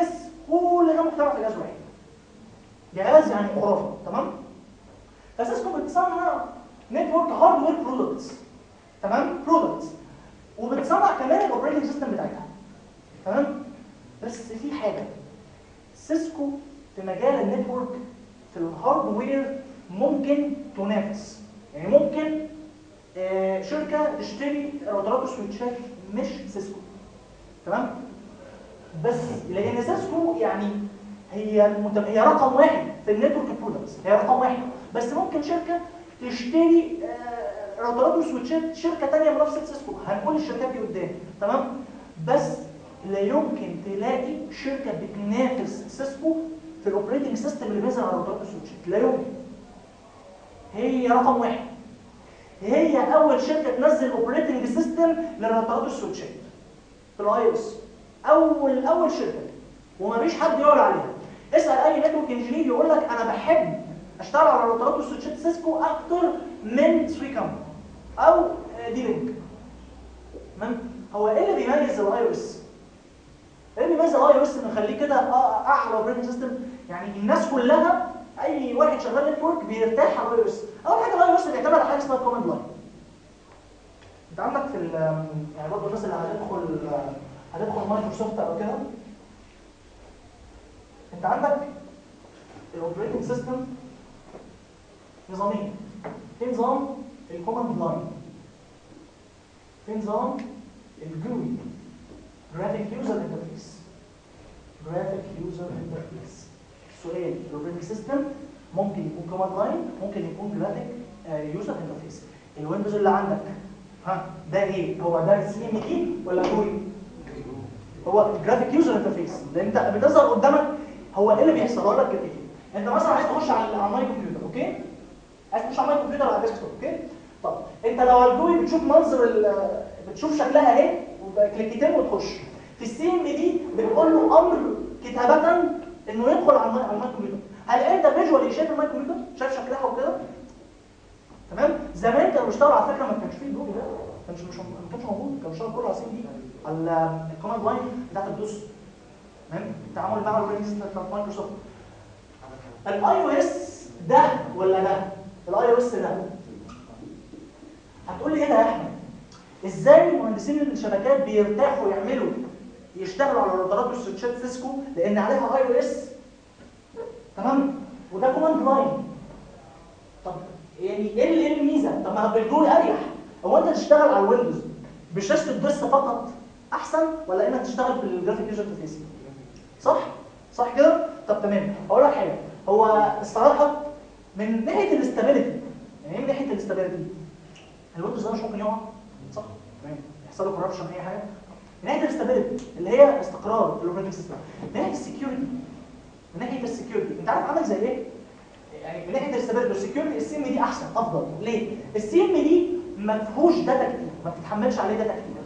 كل ده مجتمع في جهاز واحد جهاز يعني خرافه تمام فسيسكو بتصنع نتورك هاردوير برودكتس تمام برودكتس وبتصنع كمان الاوبريتنج سيستم بتاعتها تمام بس في حاجه سيسكو في مجال النتورك في الهاردوير ممكن تنافس يعني ممكن آه، شركه تشتري راوترات وسويتشات مش سيسكو تمام بس لان سيسكو يعني هي المت... هي رقم واحد في النتورك برودكتس هي رقم واحد بس ممكن شركه تشتري آه، راوترات وسويتشات شركه ثانيه منافسه سيسكو هنقول الشركات دي قدام تمام بس لا يمكن تلاقي شركه بتنافس سيسكو في الاوبريتنج سيستم اللي بينزل على راوترات وسويتشات لا يمكن هي رقم واحد هي اول شركه تنزل اوبريتنج سيستم للراوترات والسويتشات في الاي او اس اول اول شركه ومفيش حد يقول عليها اسال اي نتورك انجينير يقول لك انا بحب اشتغل على الراوترات والسويتشات سيسكو اكتر من سويكام او دي لينك تمام هو ايه اللي بيميز الاي او اس ايه اللي بيميز الاي او اس انه يخليه كده آه، اعلى اوبريتنج سيستم يعني الناس كلها اي واحد شغال نتورك بيرتاح على الاي او اس اول حاجه الاي او اس بيعتمد على حاجه اسمها كوماند لاين انت عندك في ال- يعني برضه الناس اللي هتدخل هتدخل مايكروسوفت او كده انت عندك الاوبريتنج سيستم نظامين في نظام الكوماند لاين في نظام الجوي جرافيك يوزر انترفيس جرافيك يوزر انترفيس سؤال الاوبريتنج سيستم ممكن يكون كوماند لاين ممكن يكون جرافيك يوزر انترفيس الويندوز اللي عندك ها ده ايه هو ده سي ام دي ولا جوي هو جرافيك يوزر انترفيس لان انت بتظهر قدامك هو ايه اللي بيحصل هقول لك ايه انت مثلا عايز تخش على على الماي كمبيوتر اوكي عايز تخش على الماي كمبيوتر على الديسكتوب اوكي طب انت لو على الجوي بتشوف منظر ال- بتشوف شكلها اهي وكليكتين وتخش في السي ام دي بتقول له امر كتابه انه يدخل على الماي على الماي كمبيوتر هل انت فيجوالي شايف الماي كمبيوتر شايف شكلها وكده تمام زمان كانوا بيشتغلوا على فكره ما كانش فيه الجوي ده كان مش مش ما كانش موجود كانوا بيشتغلوا كله على السي ام دي على الكوماند لاين بتاعت الدوس تمام التعامل مع الاوبريتنج سيستم بتاعت مايكروسوفت الاي او اس ده ولا ده الاي او اس ده هتقول لي ايه ده يا احمد ازاي مهندسين الشبكات بيرتاحوا يعملوا يشتغلوا على الراوترات والسويتشات سيسكو لان عليها اي او اس تمام وده كوماند لاين طب يعني ايه ال- ايه الميزه طب ما بالجول اريح هو انت تشتغل على الويندوز بشاشه الدوس فقط احسن ولا انك تشتغل بالجرافيك يوزر انترفيس صح صح كده طب تمام اقول لك حاجه هو الصراحه من ناحيه الاستابيليتي يعني ايه من ناحيه الاستابيليتي الويندوز ده مش ممكن يقع صح تمام يحصل له كوربشن اي حاجه من ناحيه الاستابيليتي اللي هي استقرار الاوبريتنج سيستم من ناحيه السكيورتي من ناحيه السكيورتي انت عارف عامل زي ايه يعني من ناحيه الاستابيليتي والسكيورتي السي ام دي احسن افضل ليه السي ام دي ما فيهوش داتا كتير ما بتتحملش عليه داتا كتير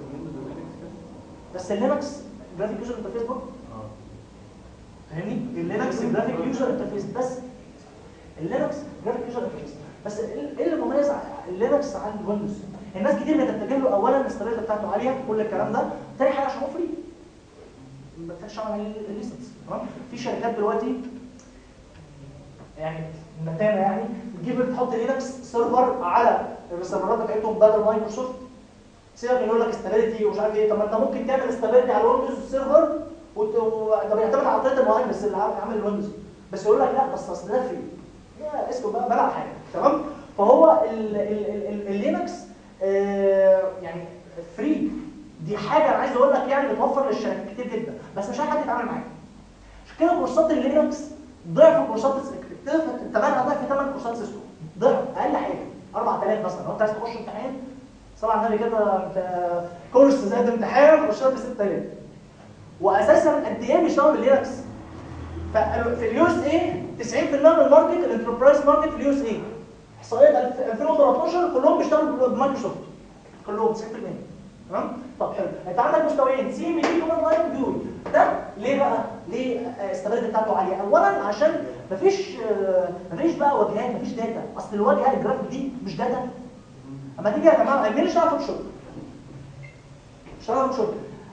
بس اللينكس جرافيك يوزر انترفيس برضه فاهمني اللينكس جرافيك يوزر انترفيس بس اللينكس جرافيك يوزر انترفيس بس ايه ايه اللي مميز ع- اللينكس عن الويندوز الناس كتير بتتجه له اولا الاستابيليتي بتاعته عاليه كل الكلام ده تاني حاجه عشان هو فري ما بتحتاجش على الليسنس تمام في شركات دلوقتي يعني متانه يعني تجيب تحط لينكس سيرفر على السيرفرات بتاعتهم بدل مايكروسوفت سيبك من يقول لك استابيليتي ومش عارف ايه طب ما انت ممكن تعمل استابيليتي على الويندوز سيرفر وت- و- ده بيعتمد على طريقه المهندس اللي عامل عامل الويندوز بس يقول لك لا بس اصل ده فري يا اسمه بقى بلع حاجه تمام فهو ال- ال- ال- ال- اللينكس آه، يعني فري دي حاجه انا عايز اقول لك يعني بتوفر للشركات كتير جدا بس مش اي حد يتعامل معاها عشان كده كورسات اللينكس ضعف كورسات ضعف ثمنها ضعف ثمن كورسات سيسكو ضعف اقل حاجه 4000 مثلا لو انت عايز تخش امتحان صلى على النبي كده انت كورس زائد امتحان خش ب 6000 واساسا قد ايه بيشتغلوا باللينكس ففي اليو اس اي 90% من الماركت الانتربرايز ماركت في اليو اس اي احصائيات 2013 كلهم بيشتغلوا بمايكروسوفت كلهم 90% تمام طب حلو انت عندك مستويين سي ام دي كوماند لاين بيوي ده ليه بقى ليه الاستابيليتي بتاعته عاليه اولا عشان مفيش آه، مفيش بقى واجهات مفيش داتا اصل الواجهه الجرافيك دي مش داتا اما تيجي يا جماعه مين اللي اشتغل فوتوشوب اشتغل فوتوشوب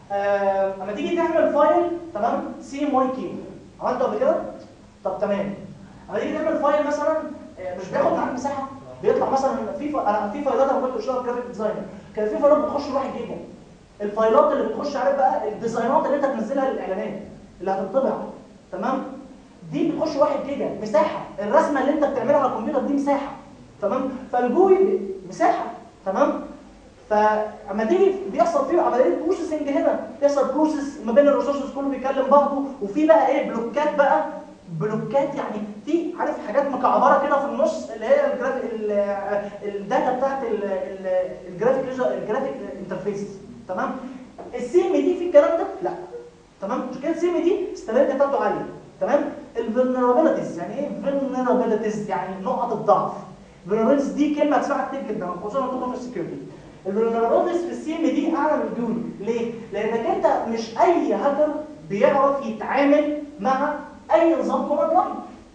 آه، اما تيجي تعمل فايل تمام سي ام واي كي عملته قبل كده طب تمام اما تيجي تعمل فايل مثلا آه، مش بياخد معاك مساحه بيطلع مثلا في ف... انا في فايلات انا كنت بشتغل جرافيك ديزاينر كان في فايلات بتخش 1 جيجا الفايلات اللي بتخش عارف بقى الديزاينات اللي انت تنزلها للاعلانات اللي هتطبع تمام دي بتخش 1 جيجا مساحه الرسمه اللي انت بتعملها على الكمبيوتر دي مساحه تمام فالجوي مساحه تمام فاما تيجي بيحصل فيه عمليه بروسيسنج هنا بيحصل بروسيس ما بين الريسورسز كله بيكلم بعضه وفي بقى ايه بلوكات بقى بلوكات يعني في عارف حاجات مكعبره كده في النص اللي هي الجرافيك الداتا بتاعت ال- ال- الجرافيك الجرافيك انترفيس تمام السي ام دي في الكلام ده لا تمام مش كده السي ام دي استابيليتي بتاعته عاليه تمام الفولنربيلتيز يعني ايه فولنربيلتيز يعني نقط الضعف الفولنربيلتيز دي كلمه هتسمعها كتير جدا خصوصا لما تكون في السكيورتي الفولنربيلتيز في السي ام دي اعلى من الجول ليه؟ لانك انت مش اي هاكر بيعرف يتعامل مع اي نظام كوماند لاين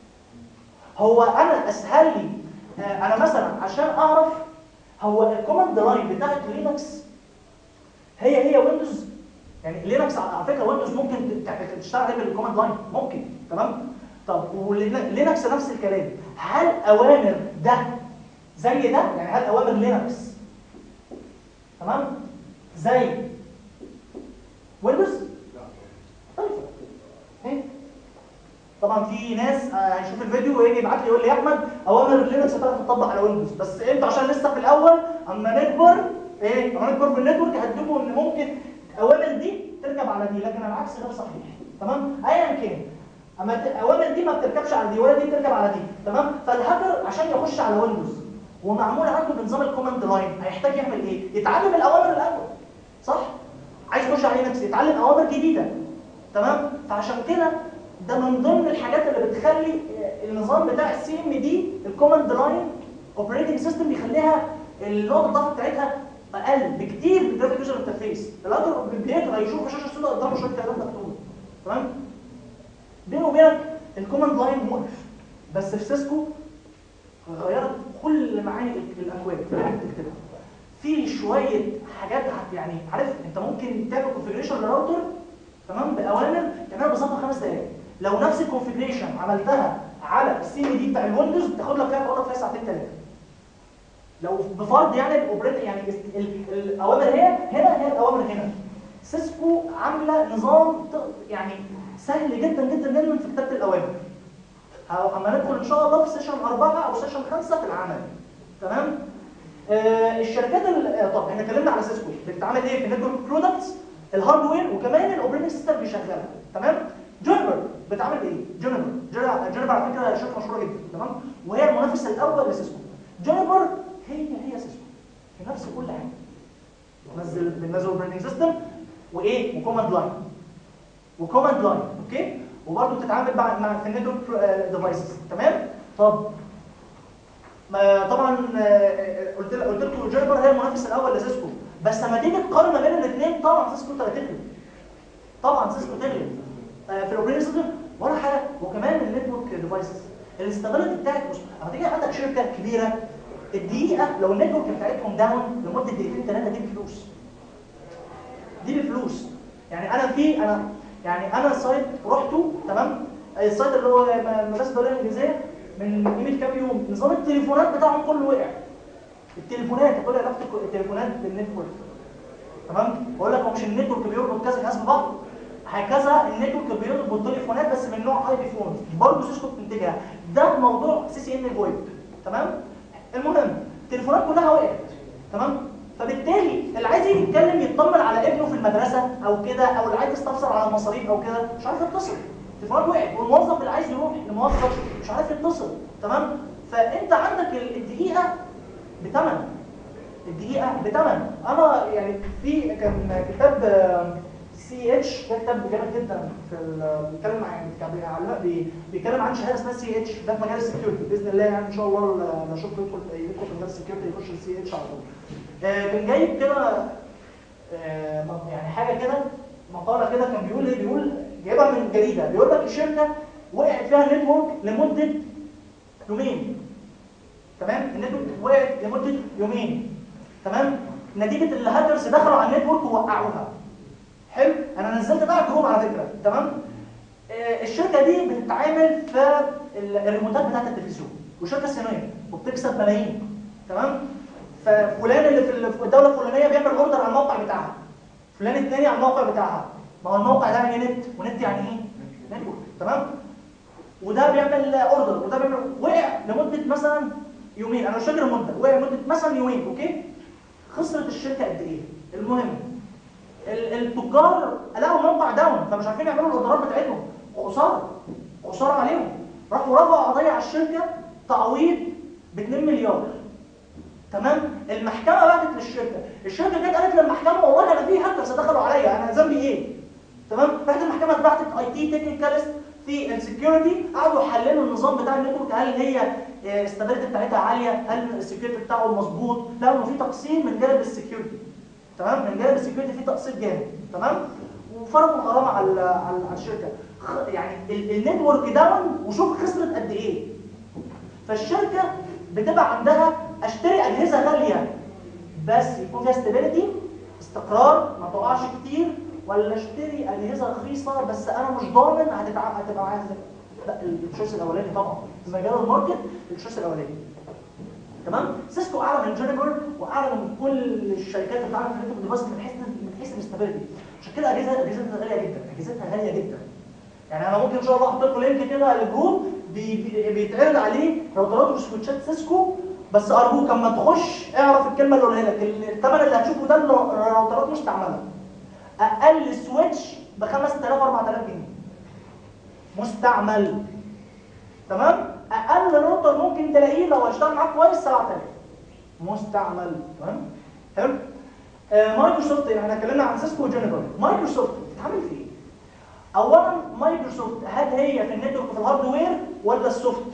هو انا اسهل لي آه، انا مثلا عشان اعرف هو الكوماند لاين بتاعت لينكس هي هي ويندوز يعني لينكس على فكره ويندوز ممكن ت- تشتغل عليه بالكوماند لاين ممكن تمام طب ولينكس نفس الكلام هل اوامر ده زي ده يعني هل اوامر لينكس تمام زي ويندوز طيب ايه طبعا في ناس آه، هيشوف الفيديو ويجي يبعت لي يقول لي يا احمد اوامر لينكس هتعرف تطبق على ويندوز بس انتوا عشان لسه في الاول اما نكبر ايه اما نكبر في النتورك هتجيبوا ان ممكن اوامر دي تركب على دي لكن العكس غير صحيح تمام ايا كان اما ت- اوامر دي ما بتركبش على دي ولا دي تركب على دي تمام فالهاكر عشان يخش على ويندوز ومعمول عنده بنظام الكوماند لاين هيحتاج يعمل ايه يتعلم الاوامر الاول صح عايز يخش على لينكس يتعلم اوامر جديده تمام فعشان كده ده من ضمن الحاجات اللي بتخلي النظام بتاع السي ام دي الكوماند لاين اوبريتنج سيستم بيخليها النقطه الضعف بتاعتها اقل بكتير من الجرافيك يوزر انترفيس الهاكر بيقدر يشوف شاشه سوداء قدامه شويه كلام مكتوب تمام بينه وبينك الكوماند لاين مقرف بس في سيسكو غيرت كل معاني ال- الاكواد اللي انت بتكتبها في شويه حاجات هت- يعني عارف انت ممكن تعمل كونفيجريشن لراوتر تمام باوامر تعملها بالظبط في خمس دقائق لو نفس الكونفيجريشن عملتها على السي ام دي بتاع الويندوز تاخد لك فيها تقعد لك فيها ساعتين ثلاثه لو بفرض يعني الاوبريت يعني ال- ال- الاوامر هي هنا هي الاوامر هنا سيسكو عامله نظام ت- يعني سهل جدا جدا جدا في كتابه الاوامر ه- اما ندخل ان شاء الله في سيشن أربعة او سيشن خمسة في العمل تمام آه الشركات ال- آه، طب احنا اتكلمنا على سيسكو بتتعمل ايه في النتورك برودكتس الهاردوير وكمان الاوبريتنج سيستم بيشغلها تمام جونيبر بتعمل ايه جونيبر جونيبر جونيبر على فكره شركه مشهوره جدا تمام وهي المنافس الاول لسيسكو جونيبر هي هي سيسكو في نفس كل حاجه بنزل بننزل اوبريتنج سيستم وايه وكوماند لاين وكوماند لاين اوكي وبرضه بتتعامل مع مع في النتورك ديفايسز تمام طب ما طبعا آه، قلت لك قلت لكم جونيبر هي المنافس الاول لسيسكو بس لما تيجي تقارن ما بين الاثنين طبعا سيسكو تغلب طبعا سيسكو تغلب آه، في الاوبريتنج سيستم ولا حاجه وكمان النتورك ديفايسز الاستابيليتي بتاعت بص لما تيجي عندك شركه كبيره الدقيقه لو النتورك بتاعتهم داون لمده دقيقتين ثلاثه دي بفلوس دي بفلوس يعني انا في انا يعني انا سايت رحته تمام السايت اللي هو م- مدرسه الدوليه الانجليزيه من قيمه كام يوم نظام التليفونات بتاعهم كله وقع التليفونات كل علاقه التليفونات بالنتورك تمام بقول لك هو مش النتورك بيربط كذا جهاز ببعض هكذا النتورك بيربط تليفونات بس من نوع اي بي فون برضه سيسكو بتنتجها ده موضوع سي سي ان فويب تمام المهم التليفونات كلها وقعت تمام فبالتالي اللي عايز يجي يتكلم يطمن على ابنه في المدرسه او كده او اللي عايز يستفسر على المصاريف او كده مش عارف يتصل التليفونات وقعت والموظف اللي عايز يروح لموظف مش عارف يتصل تمام فانت عندك ال- الدقيقه بثمن الدقيقه بثمن انا يعني في كان كتاب سي اتش ده كتاب جامد جدا في ال- بيتكلم عن كان بيعلق- بي- بيتكلم عن شهاده اسمها سي اتش ده في مجال السكيورتي باذن الله يعني ان شاء الله لما اشوف يدخل يدخل في مجال السكيورتي يخش السي اتش على طول آه، كان جايب كده آه، م- يعني حاجه كده مقاله كده كان بيقول ايه بيقول جايبها من جريده بيقول لك الشركه وقعت فيها نتورك لمده يومين تمام النتورك وقعت لمده يومين تمام نتيجه الهاكرز دخلوا على النتورك ووقعوها حلو انا نزلت بقى جروب على فكره تمام آه، الشركه دي بتتعامل في ال- الريموتات بتاعت التلفزيون وشركه صينيه وبتكسب ملايين تمام ففلان اللي في ال- في الدوله الفلانيه بيعمل اوردر على الموقع بتاعها فلان الثاني على الموقع بتاعها ما هو الموقع ده يعني نت ونت يعني ايه نتورك تمام وده بيعمل اوردر وده بيعمل وقع لمده مثلا يومين انا مش فاكر المده وقع لمده مثلا يومين اوكي خسرت الشركه قد ايه المهم ال- التجار لقوا الموقع داون فمش عارفين يعملوا الاوردرات بتاعتهم خساره خساره عليهم راحوا رفعوا قضيه على الشركه تعويض ب 2 مليار تمام المحكمه بعتت للشركه الشركه جت قالت للمحكمه والله انا في هاكرز دخلوا عليا انا ذنبي ايه تمام راحت المحكمه بعتت اي تي تكنيكالست في السكيورتي قعدوا يحللوا النظام بتاع النتورك هل هي الاستابيليتي بتاعتها عاليه هل السكيورتي بتاعه مظبوط لقوا انه في تقصير من جانب السكيورتي تمام من جانب السكيورتي في تقصير جامد تمام وفرضوا الغرامه على على على الشركه خ- يعني ال- النتورك داون وشوف خسرت قد ايه فالشركه بتبقى عندها اشتري اجهزه غاليه بس يكون فيها استابيليتي استقرار ما تقعش كتير ولا اشتري اجهزه رخيصه بس انا مش ضامن هتتع... هتبقى معايا ازاي لا التشويس الاولاني طبعا في مجال الماركت التشويس الاولاني تمام سيسكو اعلى من جونيبر واعلى من كل الشركات اللي بتعمل في النتورك ديفايس من حيث من حيث الاستابيليتي عشان كده اجهزه اجهزتها غاليه جدا اجهزتها غاليه جدا يعني انا ممكن ان شاء الله احط لكم لينك كده للجروب بي- بي- بيتعرض عليه راوترات وسويتشات سيسكو بس ارجوك اما تخش اعرف الكلمه اللي قولها لك الثمن اللي هتشوفه ده الراوترات مستعمله اقل سويتش ب 5000 4000 جنيه مستعمل تمام اقل راوتر ممكن تلاقيه لو هيشتغل معاك كويس 7000 مستعمل تمام حلو آه مايكروسوفت يعني احنا اتكلمنا عن سيسكو وجونيفر مايكروسوفت بتتعامل في ايه اولا مايكروسوفت هل هي في النتورك في الهاردوير ولا السوفت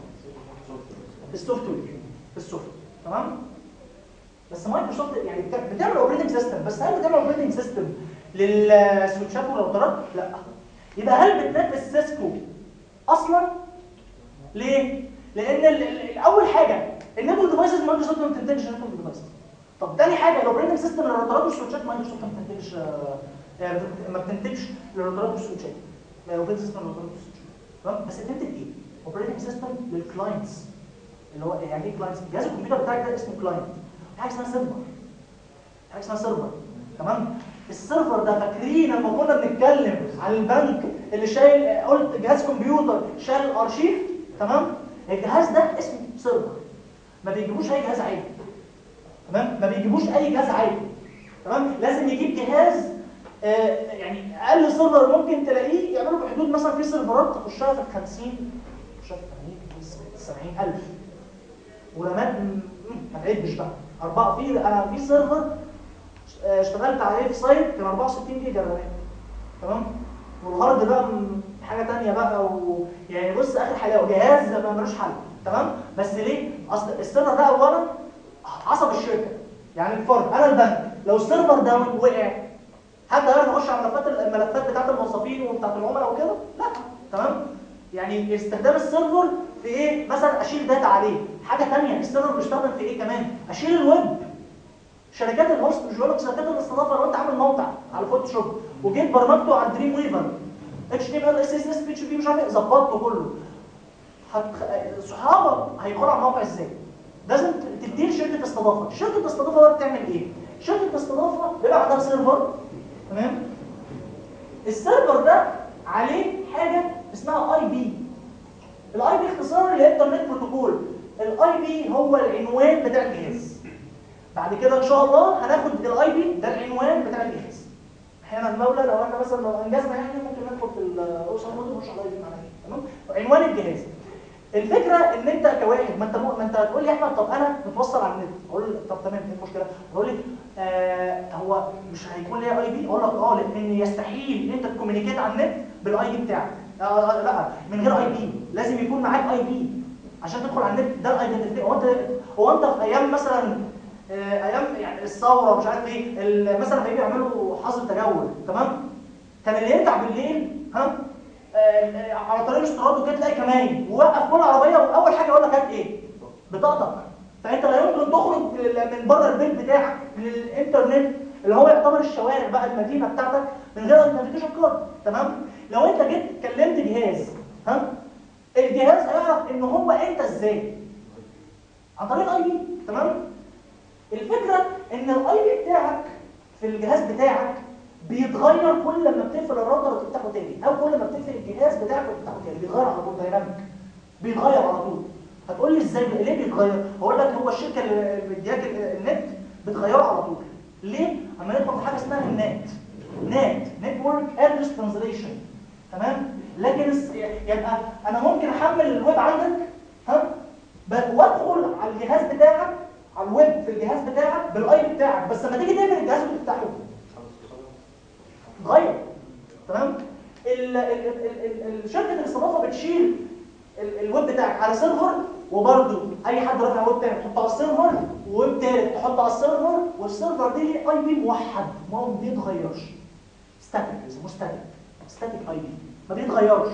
السوفت وير السوفت تمام بس مايكروسوفت يعني بت- بتعمل اوبريتنج سيستم بس هل بتعمل اوبريتنج سيستم للسويتشات والراوترات لا يبقى هل بتنافس سيسكو اصلا ليه لان ال- ال- ال- اول حاجه النتورك ديفايسز مايكروسوفت ما بتنتجش نتورك ديفايسز طب تاني حاجه الاوبريتنج سيستم للراوترات والسويتشات مايكروسوفت ما بتنتجش آه، آه، ما بتنتجش للراوترات والسويتشات الاوبريتنج سيستم للراوترات والسويتشات تمام بس بتنتج ايه اوبريتنج سيستم للكلاينتس اللي هو يعني ايه كلاينتس جهاز الكمبيوتر بتاعك ده اسمه كلاينت حاجه اسمها سيرفر حاجه اسمها سيرفر تمام السيرفر ده فاكرين لما كنا بنتكلم عن البنك اللي شايل قلت جهاز كمبيوتر شايل الارشيف تمام الجهاز ده اسمه سيرفر ما بيجيبوش اي جهاز عادي تمام ما بيجيبوش اي جهاز عادي تمام لازم يجيب جهاز آه يعني اقل سيرفر ممكن تلاقيه يعملوا في حدود مثلا في سيرفرات تخشها في ال 50 تخشها في 80 70000 ورامات م- ما تعدش بقى اربعه في انا في سيرفر آه، اشتغلت عليه في سايت كان 64 جيجا رامات تمام والهارد بقى م- حاجه تانية بقى ويعني بص اخر حلاوه جهاز ما ملوش حل تمام بس ليه اصل السيرفر ده اولا عصب الشركه يعني الفرد انا البنك لو السيرفر ده وقع حد هيعرف يخش على الملفات الملفات بتاعت الموظفين وبتاعت العملاء وكده لا تمام يعني استخدام السيرفر في ايه مثلا اشيل داتا عليه حاجه ثانيه السيرفر بيستخدم في ايه كمان اشيل الويب شركات الهوست مش بقول لك شركات الاستضافه لو انت عامل موقع على فوتوشوب وجيت برمجته على الدريم ويفر اتش تي ام ال اس اس اس بي اتش بي مش عارف ايه ظبطته كله هت- صحابك هيدخلوا على الموقع ازاي لازم ت- تديه لشركه استضافه شركه الاستضافه بقى بتعمل ايه شركه الاستضافه بيبقى عندها سيرفر تمام السيرفر ده عليه حاجه اسمها اي بي الاي بي اختصار للانترنت بروتوكول الاي بي هو العنوان بتاع الجهاز بعد كده ان شاء الله هناخد الاي بي ده العنوان بتاع الجهاز احيانا المولى لو احنا مثلا لو انجزنا يعني ممكن ندخل في الاوصل مود ونخش على الاي بي معانا تمام عنوان الجهاز الفكره ان انت كواحد ما انت مو... ما انت هتقول لي يا احمد طب انا متوصل على النت اقول لك طب تمام ايه المشكله اقول لي آه هو مش هيكون ليا اي بي اقول لك اه لان يستحيل ان انت تكومينيكيت على النت بالاي بي بتاعك آه لا من غير اي بي لازم يكون معاك اي بي عشان تدخل على النت ده الايدنتيفيكيشن هو انت هو انت في ايام مثلا آه ايام يعني الثوره مش عارف ايه ال- مثلا هيجوا يعملوا حظر تجول تمام كان اللي يرجع بالليل ها آه، على طريق الاستيراد وكده تلاقي كمان ووقف كل عربيه واول حاجه يقول لك هات ايه بطاقتك فانت لا يمكن تخرج ل- من بره البيت بتاعك للانترنت اللي هو يعتبر الشوارع بقى المدينه بتاعتك من غير ايدنتيفيكيشن كارد تمام لو انت جيت كلمت جهاز ها الجهاز هيعرف ان هو انت ازاي عن طريق الاي بي تمام الفكره ان الاي بي بتاعك في الجهاز بتاعك بيتغير كل لما بتقفل الراوتر وتفتحه تاني او كل ما بتقفل الجهاز بتاعك وتفتحه تاني بيتغير على طول دايناميك بيتغير على طول هتقول لي ازاي ليه بيتغير هقول لك هو الشركه اللي مدياك ال- النت بتغيره على طول ليه اما ندخل في حاجه اسمها النت نت نتورك ادرس ترانزليشن تمام لكن الس- يبقى انا ممكن احمل الويب عندك ها ب- وادخل على الجهاز بتاعك على الويب في الجهاز بتاعك بالاي بتاعك بس لما تيجي تقفل الجهاز وتفتحه اتغير تمام ال- ال- ال- ال- ال- شركه الاستضافه بتشيل ال- الويب بتاعك على سيرفر وبرده اي حد رافع ويب تاني تحطه على السيرفر وويب تالت تحطه على السيرفر والسيرفر دي ليه اي بي موحد ما بيتغيرش ستاتيك اسمه ستاتيك ستاتيك اي بي ما بيتغيرش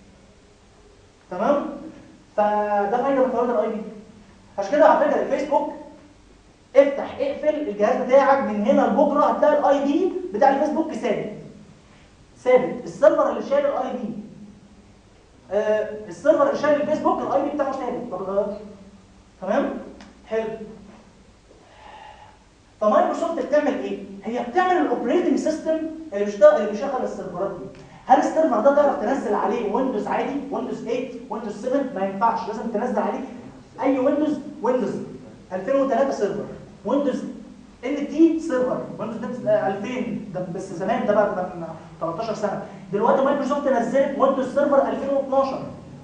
تمام فده فايده من فوائد الاي بي عشان كده على فكره الفيسبوك افتح اقفل الجهاز بتاعك من هنا لبكره هتلاقي الاي دي بتاع الفيسبوك ثابت ثابت السيرفر اللي شايل الاي دي آه السيرفر اللي شايل الفيسبوك الاي دي بتاعه ثابت ما بيتغيرش تمام حلو فمايكروسوفت بتعمل ايه هي بتعمل الاوبريتنج سيستم اللي بيشتغل اللي بيشغل السيرفرات دي هل السيرفر ده تعرف تنزل عليه ويندوز عادي ويندوز 8 ويندوز 7 ما ينفعش لازم تنزل عليه اي ويندوز ويندوز 2003 سيرفر ويندوز ان تي سيرفر ويندوز 2000 ده بس زمان ده بقى من 13 سنه دلوقتي مايكروسوفت نزلت ويندوز سيرفر 2012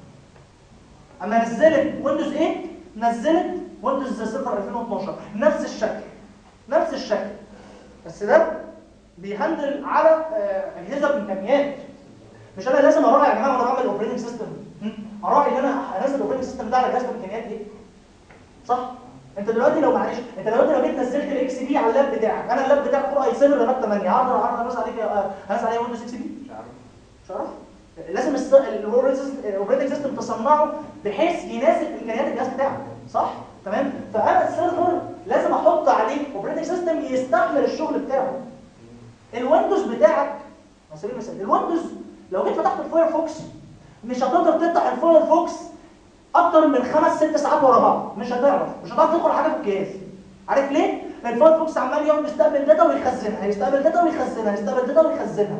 اما نزلت ويندوز 8 نزلت ويندوز سيرفر 2012 نفس الشكل نفس الشكل بس ده بيهندل على آه، اجهزه بامكانيات مش انا لازم اراعي يا جماعه وانا بعمل اوبريتنج سيستم اراعي ان انا انزل الاوبريتنج سيستم ده على جهاز بامكانيات ايه صح انت دلوقتي لو معلش انت دلوقتي لو جيت نزلت الاكس بي على اللاب بتاعك انا اللاب بتاعك كله اي 7 رامات 8 هقدر هقدر انزل عليك آه، انزل عليه ويندوز اكس بي مش عارف مش عارف لازم الاوبريتنج سيستم تصنعه بحيث يناسب امكانيات الجهاز بتاعك صح تمام فانا السيرفر لازم احط عليه اوبريتنج سيستم يستحمل الشغل بتاعه الويندوز بتاعك على سبيل المثال الويندوز لو جيت فتحت الفايرفوكس مش هتقدر تفتح الفايرفوكس اكتر من خمس ست ساعات ورا بعض مش هتعرف مش هتعرف تدخل حاجه في الجهاز عارف ليه؟ لان الفايرفوكس عمال يقعد يستقبل داتا ويخزنها يستقبل داتا ويخزنها يستقبل داتا ويخزنها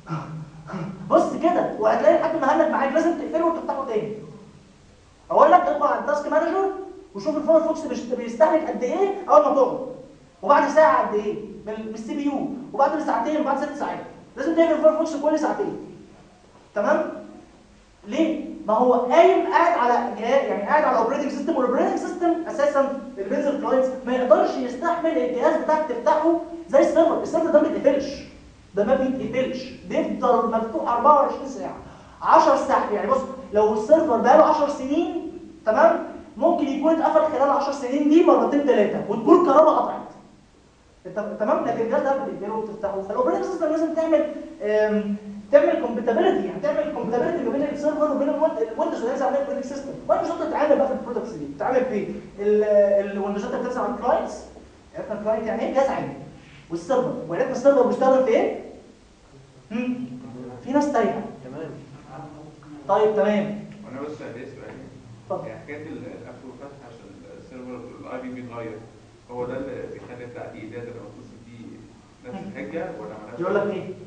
بص كده وهتلاقي حد مهنج معاك لازم تقفله وتفتحه تاني اقول لك ادخل على التاسك مانجر وشوف الفايرفوكس بيشت- بيستهلك قد ايه اول ما تقعد وبعد ساعه قد ايه من السي بي يو وبعد ساعتين وبعد ست ساعات لازم تعمل الفايرفوكس كل ساعتين تمام ليه ما هو قايم قاعد على جهاز يعني قاعد على اوبريتنج سيستم والاوبريتنج سيستم اساسا اللي بينزل كلاينتس ما يقدرش يستحمل الجهاز بتاعك تفتحه زي السيرفر السيرفر ده ما بيتقفلش ده ما بيتقفلش بيفضل مفتوح 24 ساعه 10 ساعات يعني بص لو السيرفر بقاله 10 سنين تمام ممكن يكون اتقفل خلال 10 سنين دي مرتين ثلاثه وتكون الكهرباء قطعت انت- تمام لكن الجهاز ده بتقفله وبتفتحه فالاوبريتنج سيستم لازم تعمل آم، تعمل كومباتيبلتي يعني تعمل كومباتيبلتي ما بين السيرفر وبين الويند- الويندوز اللي نازل عليه الاوبريتنج سيستم مايكروسوفت بتتعامل بقى في البرودكتس دي بتتعامل في ال- الويندوزات اللي بتنزل على الكلاينتس عرفنا الكلاينت يعني ايه جهاز عادي والسيرفر وعرفنا السيرفر بيشتغل في ايه؟ هم؟ في ناس تايهه تمام طيب تمام وانا بس ليه سؤال اتفضل يعني حكايه ال- القفل والفتح عشان السيرفر الاي بي بيتغير هو ده اللي بيخلي التعديل ده لما توصل فيه نفس الحجه ولا مالهاش يقول لك ايه؟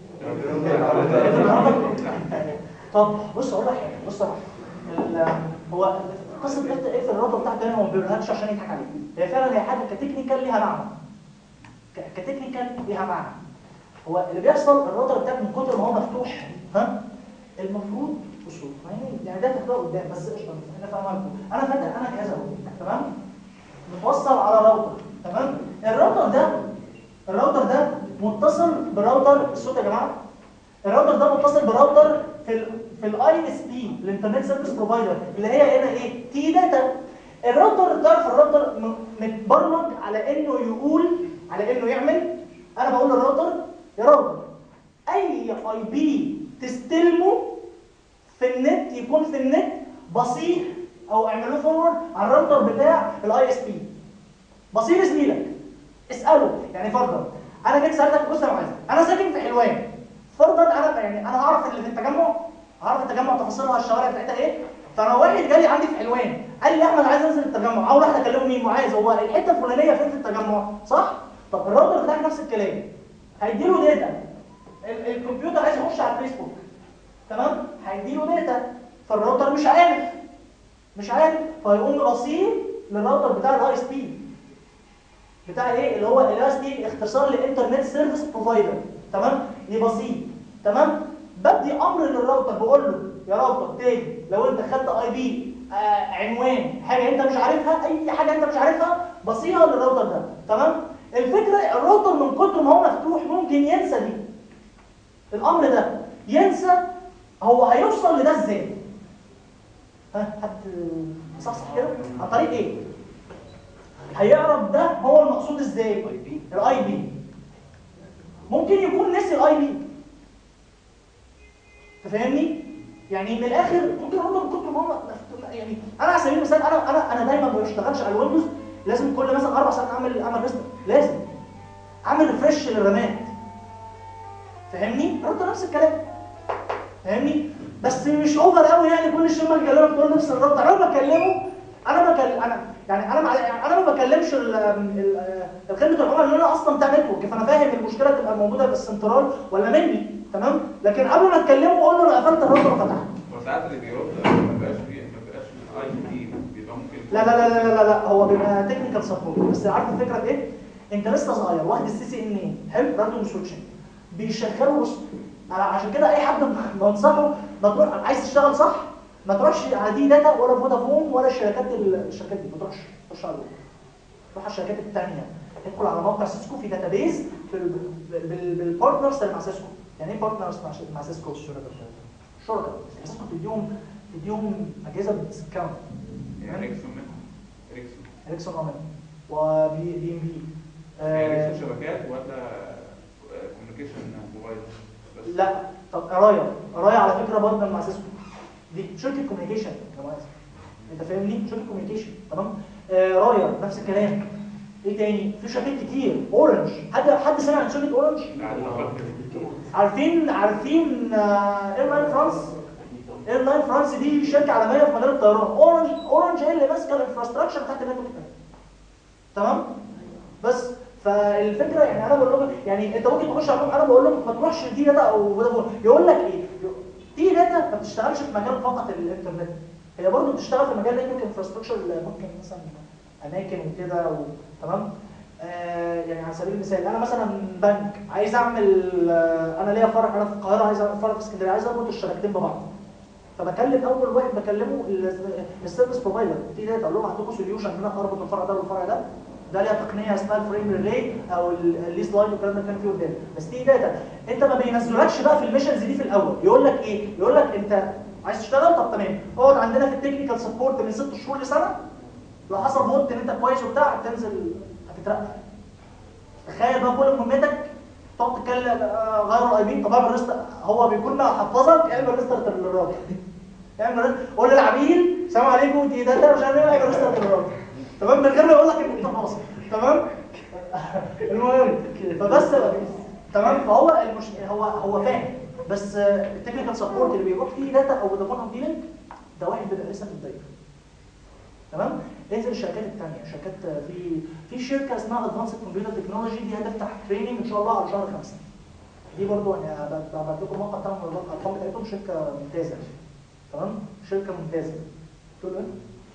لا. طب بص اقول لك حاجه بص اقول لك حاجة. ال- هو قصه افتح اقفل الرادار بتاعك ده هو ما بيقولهاش عشان يضحك عليك هي فعلا هي حاجه كتكنيكال ليها معنى ك- كتكنيكال ليها معنى هو اللي بيحصل الرادار بتاعك من كتر ما هو مفتوح ها المفروض بصوا يعني يعني ده تحتها قدام بس قشطه انا فاهمها لكم انا فاتح انا جهاز اهو تمام متوصل على راوتر تمام الراوتر ده الراوتر ده متصل براوتر الصوت يا جماعه الراوتر ده متصل براوتر في ال في الاي اس بي الانترنت سيرفيس بروفايدر اللي هي هنا ايه تي داتا الراوتر تعرف الراوتر م- متبرمج على انه يقول على انه يعمل انا بقول للراوتر يا راوتر اي اي بي تستلمه في النت يكون في النت بصيح او اعملوه فورورد على الراوتر بتاع الاي اس بي بصير زميلك اساله يعني فرضا انا جيت سالتك بص يا معاذ انا ساكن في حلوان فرضا انا يعني انا هعرف اللي في التجمع هعرف التجمع تفاصيلها الشوارع بتاعتها ايه فانا واحد جالي عندي في حلوان قال لي احمد عايز انزل التجمع اول واحد اكلمه مين معاذ هو الحته الفلانيه فين في التجمع صح طب الراوتر بتاعك نفس الكلام هيديله داتا ال- الكمبيوتر عايز يخش على الفيسبوك تمام هيديله داتا فالراوتر مش عارف مش عارف فيقوم رصيد للراوتر بتاع الاي اس بي بتاع ايه اللي هو الاي اس بي اختصار لانترنت سيرفيس بروفايدر تمام يبسيط تمام بدي امر للراوتر بقول له يا راوتر تاني لو انت خدت اي بي آه عنوان حاجه انت مش عارفها اي حاجه انت مش عارفها بصيها للراوتر ده تمام الفكره الراوتر من كتر ما هو مفتوح ممكن ينسى دي الامر ده ينسى هو هيوصل لده ازاي ها حد صحصح كده عن طريق ايه هيعرف ده هو المقصود ازاي الاي بي ممكن يكون نسي الاي بي تفهمني يعني من الاخر ممكن اقول من كتر ما هو مفتوح- يعني انا على سبيل المثال انا انا انا دايما ما بشتغلش على الويندوز لازم كل مثلا اربع ساعات اعمل اعمل ريست لازم اعمل ريفرش للرامات فاهمني برضه نفس الكلام فاهمني بس مش اوفر قوي يعني كل شويه ما اكلمك تقول نفس الرد انا لما بكلمه انا بكلم انا يعني انا مع... يعني انا ما بكلمش ال- ال- الخدمه العملاء اللي انا اصلا بتاع نتورك فانا فاهم المشكله تبقى موجوده في السنترال ولا مني تمام لكن قبل ما اتكلمه اقول له انا قفلت الراوتر وفتحت وساعات اللي بيرد ما بقاش فيه ما بقاش اي بي بيبقى ممكن لا لا لا لا لا لا هو بيبقى تكنيكال سبورت بس عارف الفكره في ايه؟ انت لسه صغير واخد السي سي ان ايه حلو راندوم سويتشنج بيشغلوا وسط على- عشان كده اي حد بنصحه ما تروح عايز تشتغل صح ما تروحش على دي داتا ولا فودافون ولا الشركات ال- الشركات دي ما تروحش تخش على دول. روح على الشركات الثانيه ادخل على موقع سيسكو في داتابيز في ال- بال- بالبارتنرز اللي مع سيسكو يعني ايه بارتنرز مع مع سيسكو الشركاء شركاء سيسكو بتديهم بتديهم اجهزه بديسكاونت يعني اريكسون منهم اريكسون اريكسون اومن وبي بي ام بي يعني اريكسون شبكات ولا كوميونيكيشن موبايل بس لا طب قرايه قرايه على فكره برضه مع سيسكو دي شركه كوميونيكيشن يا مهندس انت فاهمني شركه كوميونيكيشن تمام آه رايه نفس الكلام ايه تاني في شركات كتير اورنج حد حد سمع عن شركه اورنج لا أنا فاكر. عارفين عارفين آه ايرلاين فرانس ايرلاين فرانس دي شركه عالميه في مجال الطيران اورنج اورنج هي اللي ماسكه الانفراستراكشر بتاعت النتورك تمام بس فالفكره يعني انا بقول لكم يعني انت ممكن تخش على انا بقول لكم ما تروحش دي داتا او فودافون يقول لك ايه دي داتا ما بتشتغلش في مجال فقط الانترنت هي برضه بتشتغل في مجال النتورك انفراستراكشر ممكن مثلا اماكن وكده و... تمام آه يعني على سبيل المثال انا مثلا بنك عايز اعمل آه انا ليا فرع انا في القاهره عايز اعمل فرع في اسكندريه عايز اربط الشبكتين ببعض فبكلم اول واحد بكلمه ال- السيرفيس بروفايدر دي داتا اقول لهم عندكم سوليوشن ان انا اربط الفرع ده بالفرع ده ده ليها تقنيه اسمها الفريم ريلي او الليست لاين والكلام ده كان فيه قدام بس دي داتا انت ما بينزلكش بقى في الميشنز دي في الاول يقول لك ايه يقول لك انت عايز تشتغل طب تمام اقعد عندنا في التكنيكال سبورت من ست شهور لسنه لو حصل فوت ان انت كويس وبتاع تنزل هتترقى تخيل بقى كل مهمتك تقعد تتكلم آه، غير الاي بي طب اعمل ريست هو بيكون حفظك اعمل ريستارت للراجل اعمل ريست قول للعميل السلام عليكم دي داتا مش عارف ايه اعمل ريستارت للراجل تمام من غير ما يقول لك ان انت فاصل تمام المهم فبس تمام فهو المش... هو هو فاهم بس التكنيكال سبورت اللي بيروح فيه داتا او فودافون او دي لينك ده واحد بيبقى لسه في الدايره تمام انزل الشركات الثانيه شركات في في شركه اسمها ادفانسد كمبيوتر تكنولوجي دي هتفتح تريننج ان شاء الله على شهر خمسة دي برضو يعني هبعت لكم الموقع بتاعهم الارقام بتاعتهم شركه ممتازه تمام شركه ممتازه تقول ايه؟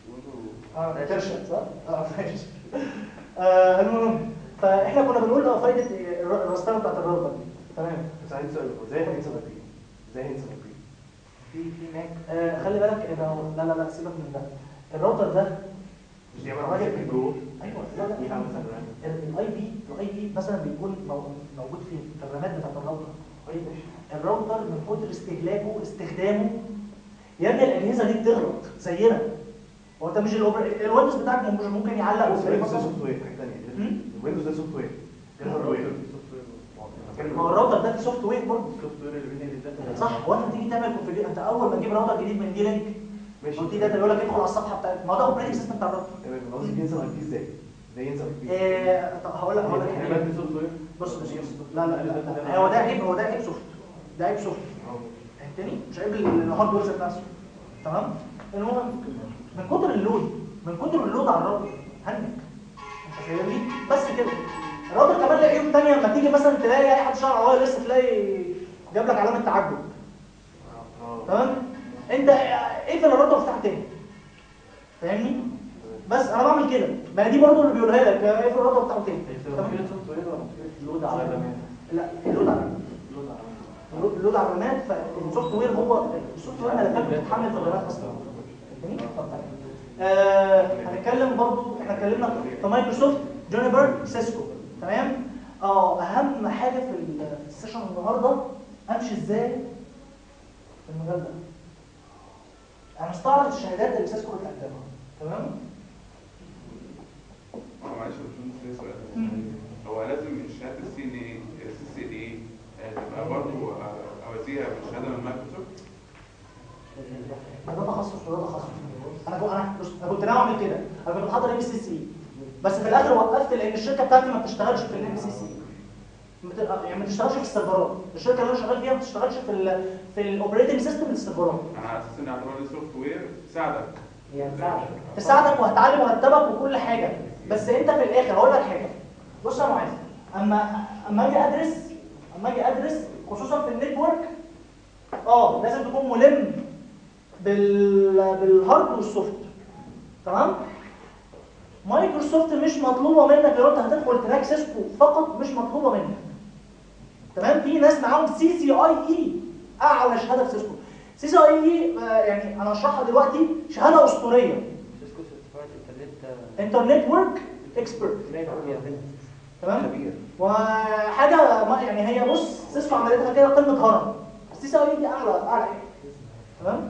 اه ترشد صح؟ اه ماشي آه المهم فاحنا كنا بنقول اه فايده الر- الرساله بتاعت الراوتر دي تمام بس عايز سؤال ازاي هنسى بطيء ازاي هنسى بطيء في في ماك آه خلي بالك ان هو لا لا لا سيبك من ده الراوتر ده مش دي عباره عن شركه جوه ايوه لا لا فيها مثلا رام الاي بي الاي بي مثلا بيكون مو- موجود فين في الرامات بتاعت الراوتر طيب ماشي الراوتر من كتر استهلاكه استخدامه يا ابني الاجهزه دي بتغلط زينا هو انت مش الأوبر- الويندوز بتاعك مش ممكن يعلق بس وتلاقيه الويندوز ده فصل؟ سوفت وير حاجه ثانيه مم؟ الويندوز ده سوفت وير ده هاردوير ما هو الراوتر ده سوفت وير برضه السوفت وير اللي بينقل الداتا صح هو انت تيجي تعمل كونفيجر انت اول ما تجيب راوتر جديد من دي لينك ماشي قلت دي داتا يقول لك ادخل على الصفحه بتاعت ما هو ده اوبريتنج سيستم بتاع الراوتر تمام انا قصدي بينزل على البي ازاي ده ينزل فيه آه، طب هقول لك هقول لك يعني حاجة. بدي سوفت وير بص بص بص لا لا لا, لا. هو ده عيب هو ده عيب سوفت ده عيب سوفت فهمتني مش عيب الهاردوير ذات نفسه تمام المهم من كتر اللود من كتر اللود على الراجل هنك انت فاهمني بس كده الراجل كمان له عيوب تانية لما تيجي مثلا تلاقي اي حد شعر عوايه لسه تلاقي جاب لك علامه تعجب تمام انت اقفل الراجل وافتحه تاني فاهمني بس انا بعمل كده ما هي دي برضه اللي بيقولها لك اقفل الراجل وافتحه تاني هي مشكلة سوفت وير ولا مشكلة لود على الرامات لا اللود على لود على اللود- اللود على الرامات فالسوفت وير هو السوفت وير ملفات بتتحمل في الرامات اصلا فاهمني؟ طب تمام. آه هنتكلم برضو احنا اتكلمنا في مايكروسوفت جونيفر سيسكو تمام اه اهم حاجه في ال- في السيشن النهارده امشي ازاي في المجال ده انا مستعرض الشهادات اللي سيسكو بتقدمها تمام هو معلش يا باشمهندس ليه سؤال هو لازم شهاده السي ان اي السي سي دي اي تبقى برضه اوازيها بالشهاده من مايكروسوفت ده تخصص وده تخصص انا كنت انا بص انا كنت ناوي اعمل كده انا كنت بحضر ام سي سي بس في الاخر وقفت لان الشركه بتاعتي ما بتشتغلش في الام سي سي يعني ما بتشتغلش في السيرفرات الشركه اللي انا شغال فيها ما بتشتغلش في ال في الاوبريتنج سيستم للسيرفرات انا على اساس ان اعتبار لي سوفت وير تساعدك تساعدك وهتعلي مرتبك وكل حاجه بس انت في الاخر هقول لك حاجه بص يا معاذ اما اما اجي ادرس اما اجي ادرس خصوصا في النتورك اه لازم تكون ملم بال بالهارد والسوفت تمام مايكروسوفت مش مطلوبه منك لو انت هتدخل تراك سيسكو فقط مش مطلوبه منك تمام في ناس معاهم سي سي اي اي اعلى شهاده في سيسكو سي سي اي اي يعني انا هشرحها دلوقتي شهاده اسطوريه سيسكو سيرتيفايد انترنت انترنت ورك اكسبرت تمام خبير وحاجه ما يعني هي بص سيسكو عملتها كده قمه هرم السي سي اي دي اعلى اعلى حاجه تمام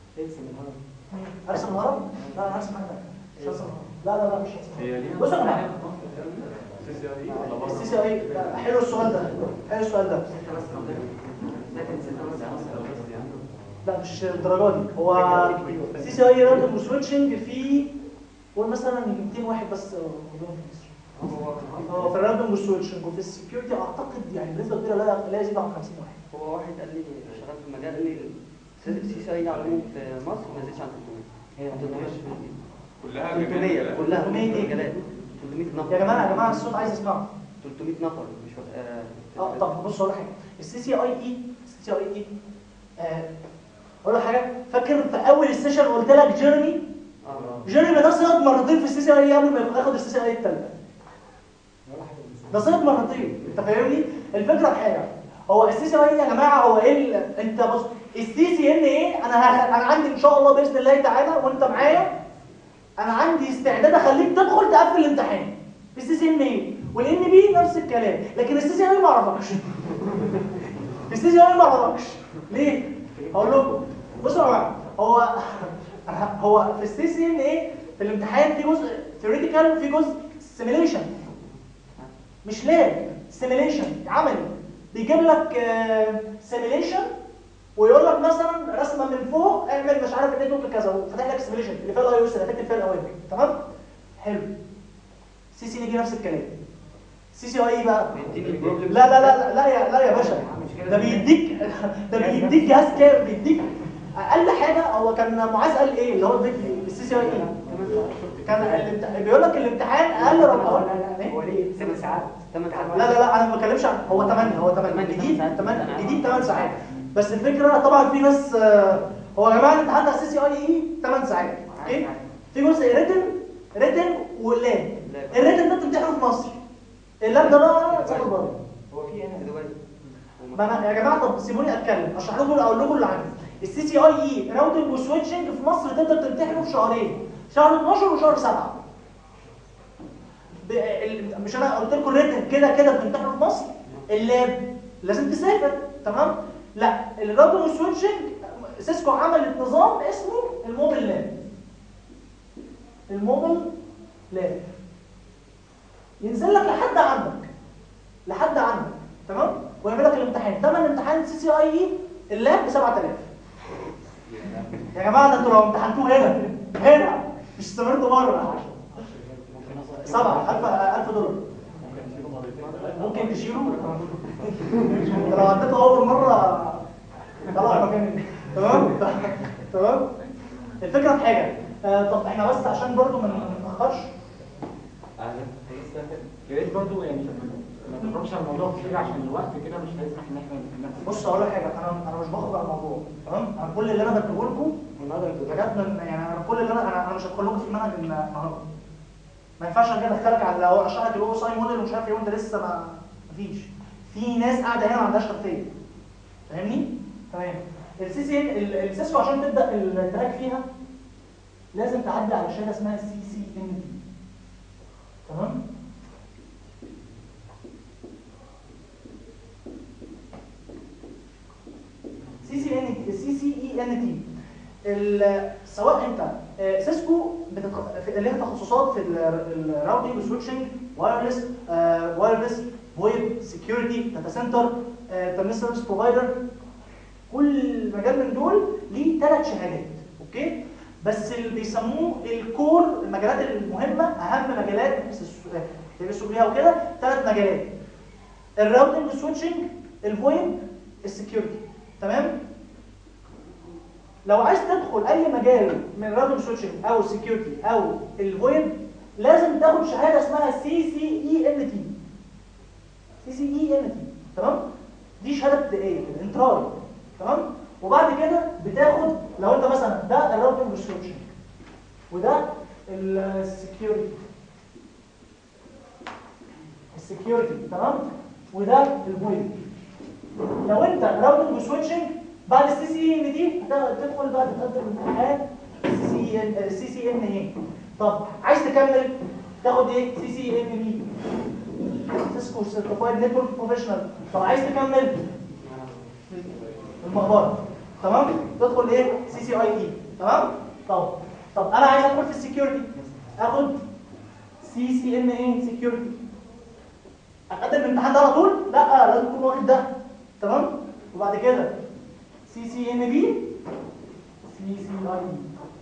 ارسم الهرم لا انا هرسم حاجه تانية. مش هرسم الهرم لا لا لا مش هرسم هي الهرم. ليها بصوا يا جماعه سي سي اي ولا بره؟ السي سي اي لا، حلو السؤال ده حلو السؤال ده لا مش الدرجه دي هو سي سي اي راوتنج وسويتشنج في قول مثلا يجي 200 واحد بس موجودين في مصر اه في الراوتنج والسويتشنج وفي السكيورتي اعتقد يعني بنسبه كبيره لا لا يزيد عن 50 واحد هو واحد قال لي شغال في المجال قال لي سي سي اي على العموم في مصر ما يزيدش عن 300 300 كلها 300 كلها 300 إيه؟ مجالات 300 نفر يا جماعه يا جماعه الصوت عايز اسمعه 300 نفر مش فاكر اه طب بص اقول لك حاجه السي سي اي اي السي سي اي اي اقول لك حاجه فاكر في اول السيشن قلت لك جيرمي اه جيرمي ده سقط مرتين في السي سي اي قبل ما ياخد السي سي اي الثالثه ده سقط مرتين انت فاهمني الفكره في حاجه هو السي سي اي يا جماعه هو ايه ال- انت بص السي سي ان ايه انا هخ... انا عندي ان شاء الله باذن الله تعالى وانت معايا انا عندي استعداد اخليك تدخل تقفل الامتحان السي سي ان ايه والان بي نفس الكلام لكن السي سي اي ما اعرفكش السي سي اي ما اعرفكش ليه هقول لكم بصوا يا جماعه هو هو في السي سي ان ايه في الامتحان في جزء ثيوريتيكال وفي جزء سيميليشن مش لاب سيميليشن عملي بيجيب لك سيميليشن ويقول لك مثلا رسمه من فوق اعمل مش عارف ايه دوت كذا وفتح لك السيميليشن اللي فيها الاي او اس اللي هتكتب فيها الاوامر تمام حلو سي سي يجي نفس الكلام سي سي اي بقى بيديني البروبلم لا لا لا لا لا يا لا يا باشا ده بيديك ده بيديك جهاز كام بيديك اقل حاجه هو كان معاذ قال ايه اللي هو السي سي اي كان الامت- بيقول لك الامتحان اقل رقم هو ليه ست ساعات 8 ساعات لا لا لا انا ما بتكلمش عن هو 8 هو 8 تمانية، جديد تمن ساعات. 8 جديد 8 ساعات بس الفكره طبعا في ناس آه، هو يا جماعه الامتحان بتاع السي سي اي اي 8 ساعات اوكي في جزء ريتن ريتن واللاب لاب. الريتن ده بتمتحنه في مصر اللاب ده بقى تسافر بره هو في هنا في دبي ما انا يا جماعه طب سيبوني اتكلم اشرح لكم اقول لكم اللي عندي السي سي اي اي راوتنج وسويتشنج في مصر تقدر تمتحنه في شهرين شهر 12 وشهر 7 ب- ال- مش انا قلت لكم الريتن كده كده بتمتحنه في مصر اللاب لازم تسافر تمام لا الراوتنج والسويتشنج سيسكو عملت نظام اسمه الموبيل لاب الموبيل لاب ينزل لك لحد عندك لحد عندك تمام ويعمل لك الامتحان ثمن امتحان سي سي اي اي اللاب ب 7000 يا جماعه ده انتوا لو امتحنتوه هنا هنا مش سافرتوا بره سبعة 1000 1000 دولار ممكن تشيله مرتين ممكن تشيله انت لو عديته اول مره طلع مكان تمام تمام الفكره في حاجه آه، طب احنا بس عشان برضو ما نتاخرش يا ريت برضه يعني ما تخرجش على الموضوع كتير عشان الوقت كده مش هيسمح ان احنا ناخد بص اقول لك حاجه انا انا مش باخد على الموضوع تمام انا كل اللي انا بديه لكم حاجات من يعني انا كل اللي انا انا أنا مش هدخل لكم في المنهج النهارده ما ينفعش انا كده ادخلك على لو اشرح لك الاو ساي موديل ومش عارف ايه وانت لسه ما مفيش في ناس قاعده هنا ما عندهاش خلفيه فاهمني تمام السي سي السيسكو عشان تبدا التراك فيها لازم تعدي على شهاده اسمها سي سي ان دي تمام سي سي ان سي سي اي ان تي سواء انت آه، سيسكو بتتخ... في- ليها تخصصات في الراوتنج والسويتشنج وايرلس وايرلس ويب سكيورتي داتا سنتر انترنت سيرفيس بروفايدر كل مجال من دول ليه ثلاث شهادات اوكي بس اللي بيسموه الكور المجالات المهمه اهم مجالات بيدرسوا بيها وكده ثلاث مجالات الراوتنج والسويتشنج الفويب السكيورتي تمام لو عايز تدخل اي مجال من الراوتنج سويتشنج او السكيورتي او الفويب لازم تاخد شهاده اسمها سي سي اي ان تي سي سي اي ان تي تمام دي شهاده ابتدائيه كده انتراي تمام وبعد كده بتاخد لو انت مثلا ده الراوتنج والسويتشنج وده السكيورتي السكيورتي تمام وده الفويب لو انت راوتنج وسويتشنج بعد السي سي ان دي هتدخل بقى تقدم امتحان سي سي ان سي سي ان ايه طب عايز تكمل تاخد ايه سي سي ان بي سيسكو سيرتيفايد نتورك بروفيشنال طب عايز تكمل المقبره تمام تدخل ايه سي سي اي اي تمام طب طب انا عايز ادخل في السكيورتي اخد سي سي ان ايه سكيورتي اقدم الامتحان ده على طول لا لازم تكون واخد ده تمام وبعد كده سي سي ان بي سي سي اي بي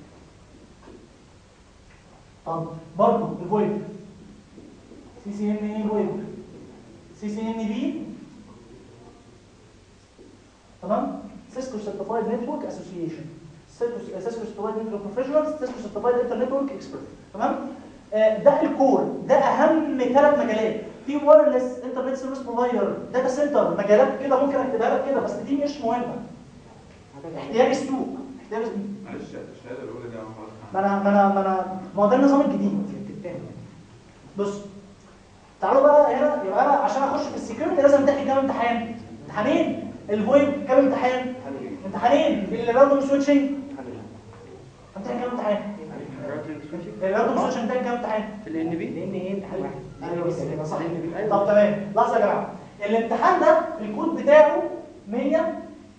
طب برضه الفويب سي سي ان اي فويب سي سي ان بي تمام سيسكو سيرتيفايد نتورك اسوسيشن سيسكو سيرتيفايد نتورك بروفيشنال سيسكو سيرتيفايد انترنت ورك اكسبرت تمام آه، ده الكور ده اهم ثلاث مجالات في وايرلس انترنت سيرفيس بروفايدر داتا سنتر مجالات كده ممكن اكتبها لك كده بس دي مش مهمه احتياج السوق احتياج معلش الشهاده الاولى دي انا ما انا ما انا ما انا ما هو ده النظام الجديد بص تعالوا بقى هنا يبقى انا عشان اخش في السكيورتي لازم امتحن كام امتحان امتحانين الفويب كام امتحان امتحانين الراوتنج سويتشنج امتحان كام امتحان الراوتنج سويتشنج امتحان كام امتحان في الان بي لان ايه امتحان واحد ايوه بس كده صح طب تمام لحظه يا جماعه الامتحان ده الكود بتاعه 100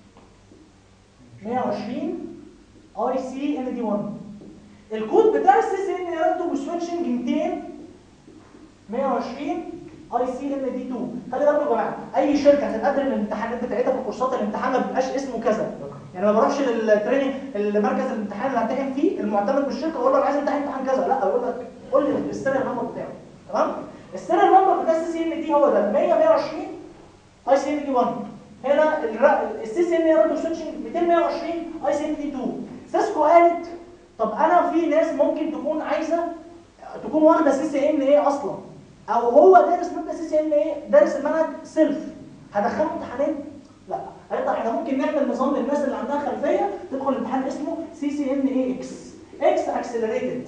120 اي سي ان دي 1 الكود بتاع السي سي ان ار وسويتشنج 200 120 اي سي ان دي 2 خلي بالكم يا جماعه اي شركه هتقدم الامتحانات بتاعتها في الكورسات الامتحان ما بيبقاش اسمه كذا يعني ما بروحش للتريننج المركز الامتحان اللي همتحن فيه المعتمد بالشركه اقول له انا عايز امتحن امتحان كذا لا اقول لك قول لي السيريال نمبر بتاعه تمام السيريال نمبر بتاع السي سي ان دي هو ده 100 120 اي سي ان دي 1 هنا السي سي ان ار سويتشنج 220 اي سي ان دي 2 سيسكو قالت طب انا في ناس ممكن تكون عايزه تكون واخده سي سي ان ايه اصلا او هو دارس ماده سي سي ان ايه دارس المنهج سيلف هدخله امتحانين لا قالت طب احنا ممكن نعمل نظام للناس اللي عندها خلفيه تدخل امتحان اسمه سي سي ان اي اكس اكس اكسلريتد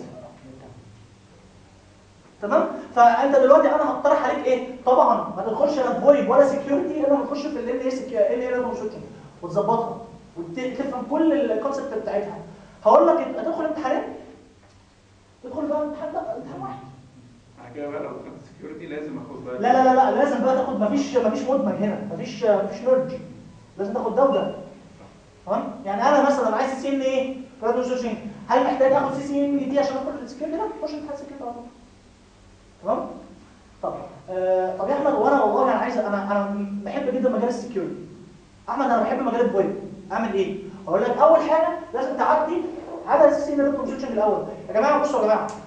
تمام فانت دلوقتي انا هقترح عليك ايه طبعا ما تدخلش لا فويب ولا سكيورتي الا ما تخش في ال اي ال اي وتظبطها وتفهم كل الكونسبت بتاعتها هقول لك هتدخل امتحانين تدخل بقى امتحان بقى امتحان واحد بعد كده بقى لو دخلت سكيورتي لازم اخد بقى لا لا لا لا لازم بقى تاخد مفيش مفيش مدمج هنا مفيش مفيش ميرج لازم تاخد ده وده تمام يعني انا مثلا عايز سي ان ايه راديو سوشينج هل محتاج اخد سي سي ان دي عشان ادخل في السكيورتي لا خش امتحان سكيورتي على طول تمام طب آه طب يا احمد وانا والله انا عايز انا انا بحب جدا مجال السكيورتي احمد انا بحب مجال الفويب اعمل ايه اقول لك اول حاجه لازم تعدي عدد السي سي ان راديو سوشينج الاول يا جماعه بصوا يا جماعه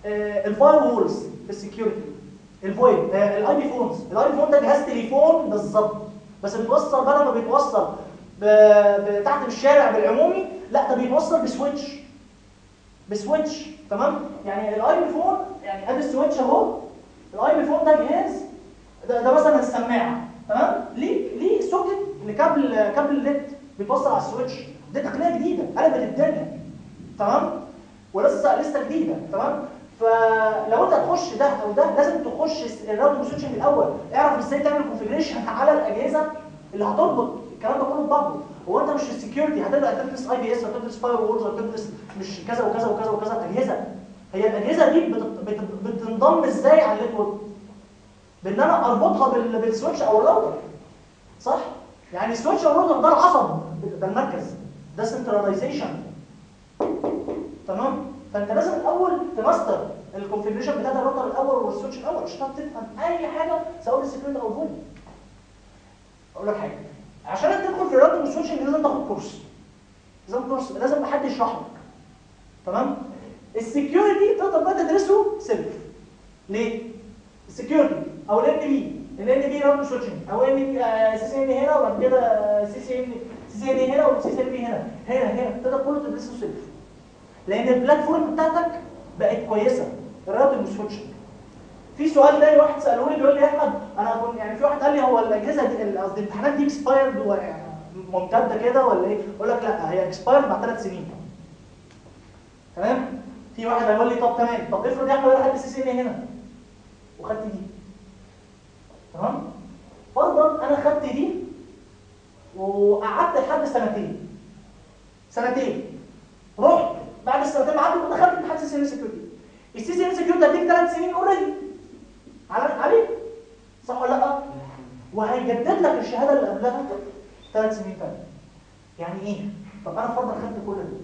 الفاير وولز في السكيورتي الفويب الاي بي فونز الاي بي فون ده جهاز تليفون بالظبط بس بيتوصل بدل ما بيتوصل ب... ب... تحت بالشارع بالعمومي لا ده بيتوصل بسويتش بسويتش تمام يعني الاي بي فون يعني ادي السويتش اهو الاي بي فون ده جهاز ده, ده مثلا السماعه تمام ليه ليه سوكت لكابل كابل نت بيتوصل على السويتش دي تقنيه جديده قلبت الدنيا تمام ولسه لسه جديده تمام فلو انت هتخش ده او ده لازم تخش الراوتنج سويتشنج الاول اعرف ازاي تعمل كونفيجريشن على الاجهزه اللي هتربط الكلام ده كله ببعضه هو انت مش في السكيورتي هتبدا تدرس اي بي اس هتدرس فاير وولز هتدرس مش كذا وكذا وكذا وكذا اجهزه هي الاجهزه دي بت- بت- بتنضم ازاي على النتورك بان انا اربطها بال- بالسويتش او الراوتر صح يعني السويتش او الراوتر ده العصب ده المركز ده سنتراليزيشن تمام فانت لازم الاول تماستر الكونفيجريشن بتاعت الراوتر الاول والسويتش الاول عشان تفهم اي حاجه سواء السكيورتي او الفولي اقول لك حاجه عشان انت تدخل في الراوتر والسويتشنج لازم تاخد كورس لازم كورس لازم حد يشرح لك تمام السكيورتي تقدر بقى تدرسه سيلف ليه السكيورتي او الان بي الان بي راوتر سويتشنج او ان سي سي ان هنا وبعد كده سي سي ان سي سي ان هنا وسي سي ان بي هنا هنا هنا تقدر كله تدرسه سيلف لان البلاتفورم بتاعتك بقت كويسه الراوتر والسويتشنج في سؤال تاني واحد سالوه لي بيقول لي يا احمد انا كنت يعني في واحد قال لي هو الاجهزه دي قصدي الامتحانات دي اكسبايرد ممتده كده ولا ايه؟ اقول لك لا هي اكسبايرد بعد ثلاث سنين تمام؟ في واحد هيقول لي طب تمام طب افرض يا احمد انا خدت سي سي ان هنا وخدت دي تمام؟ فرضا انا خدت دي وقعدت لحد سنتين سنتين رحت بعد السنتين ما عدوا دخلت امتحان سي سي ان سكيورتي السي سي ان سكيورتي هديك ثلاث سنين اوريدي على عليه صح ولا لا وهيجدد لك الشهاده اللي قبلها ثلاث سنين تاني يعني ايه طب انا فرضا خدت كل ده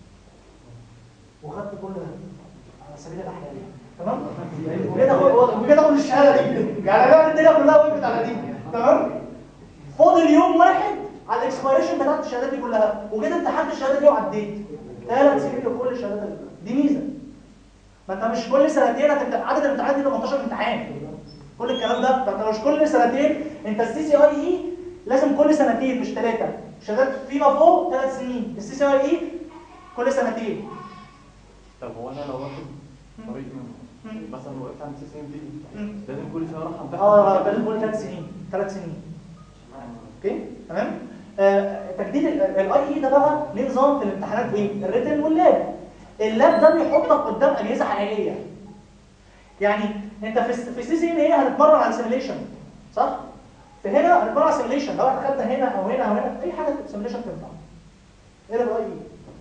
وخدت كل ده على سبيل الاحلام تمام وجيت اخد وجيت اخد الشهاده دي يعني انا الدنيا كلها وقفت على دي تمام فاضل يوم واحد على الاكسبيريشن بتاعت الشهادات دي كلها وجيت امتحنت الشهاده دي وعديت ثلاث سنين لكل الشهادات اللي قبلها. دي ميزه ما انت مش كل سنتين هتبدا عدد الامتحانات دي 18 امتحان كل الكلام ده فانت مش كل سنتين انت السي سي اي اي لازم كل سنتين مش ثلاثه شهادات فيما فوق ثلاث سنين السي سي اي اي كل سنتين طب هو انا لو واخد طريق منه مثلا وقفت عند سي سي ام مم. بي لازم كل شويه اروح امتحن اه ده لازم كل ثلاث سنين ثلاث سنين اوكي تمام آه تجديد الاي اي ده بقى ليه نظام في الامتحانات ايه الريتن واللاب اللاب ده بيحطك قدام اجهزه حقيقيه يعني انت في في سي سي ان ايه هنتمرن على سيميليشن صح في هنا هنتمرن على سيميليشن لو احنا خدنا هنا او هنا او هنا اي حاجه سيميليشن تنفع ايه الاي اي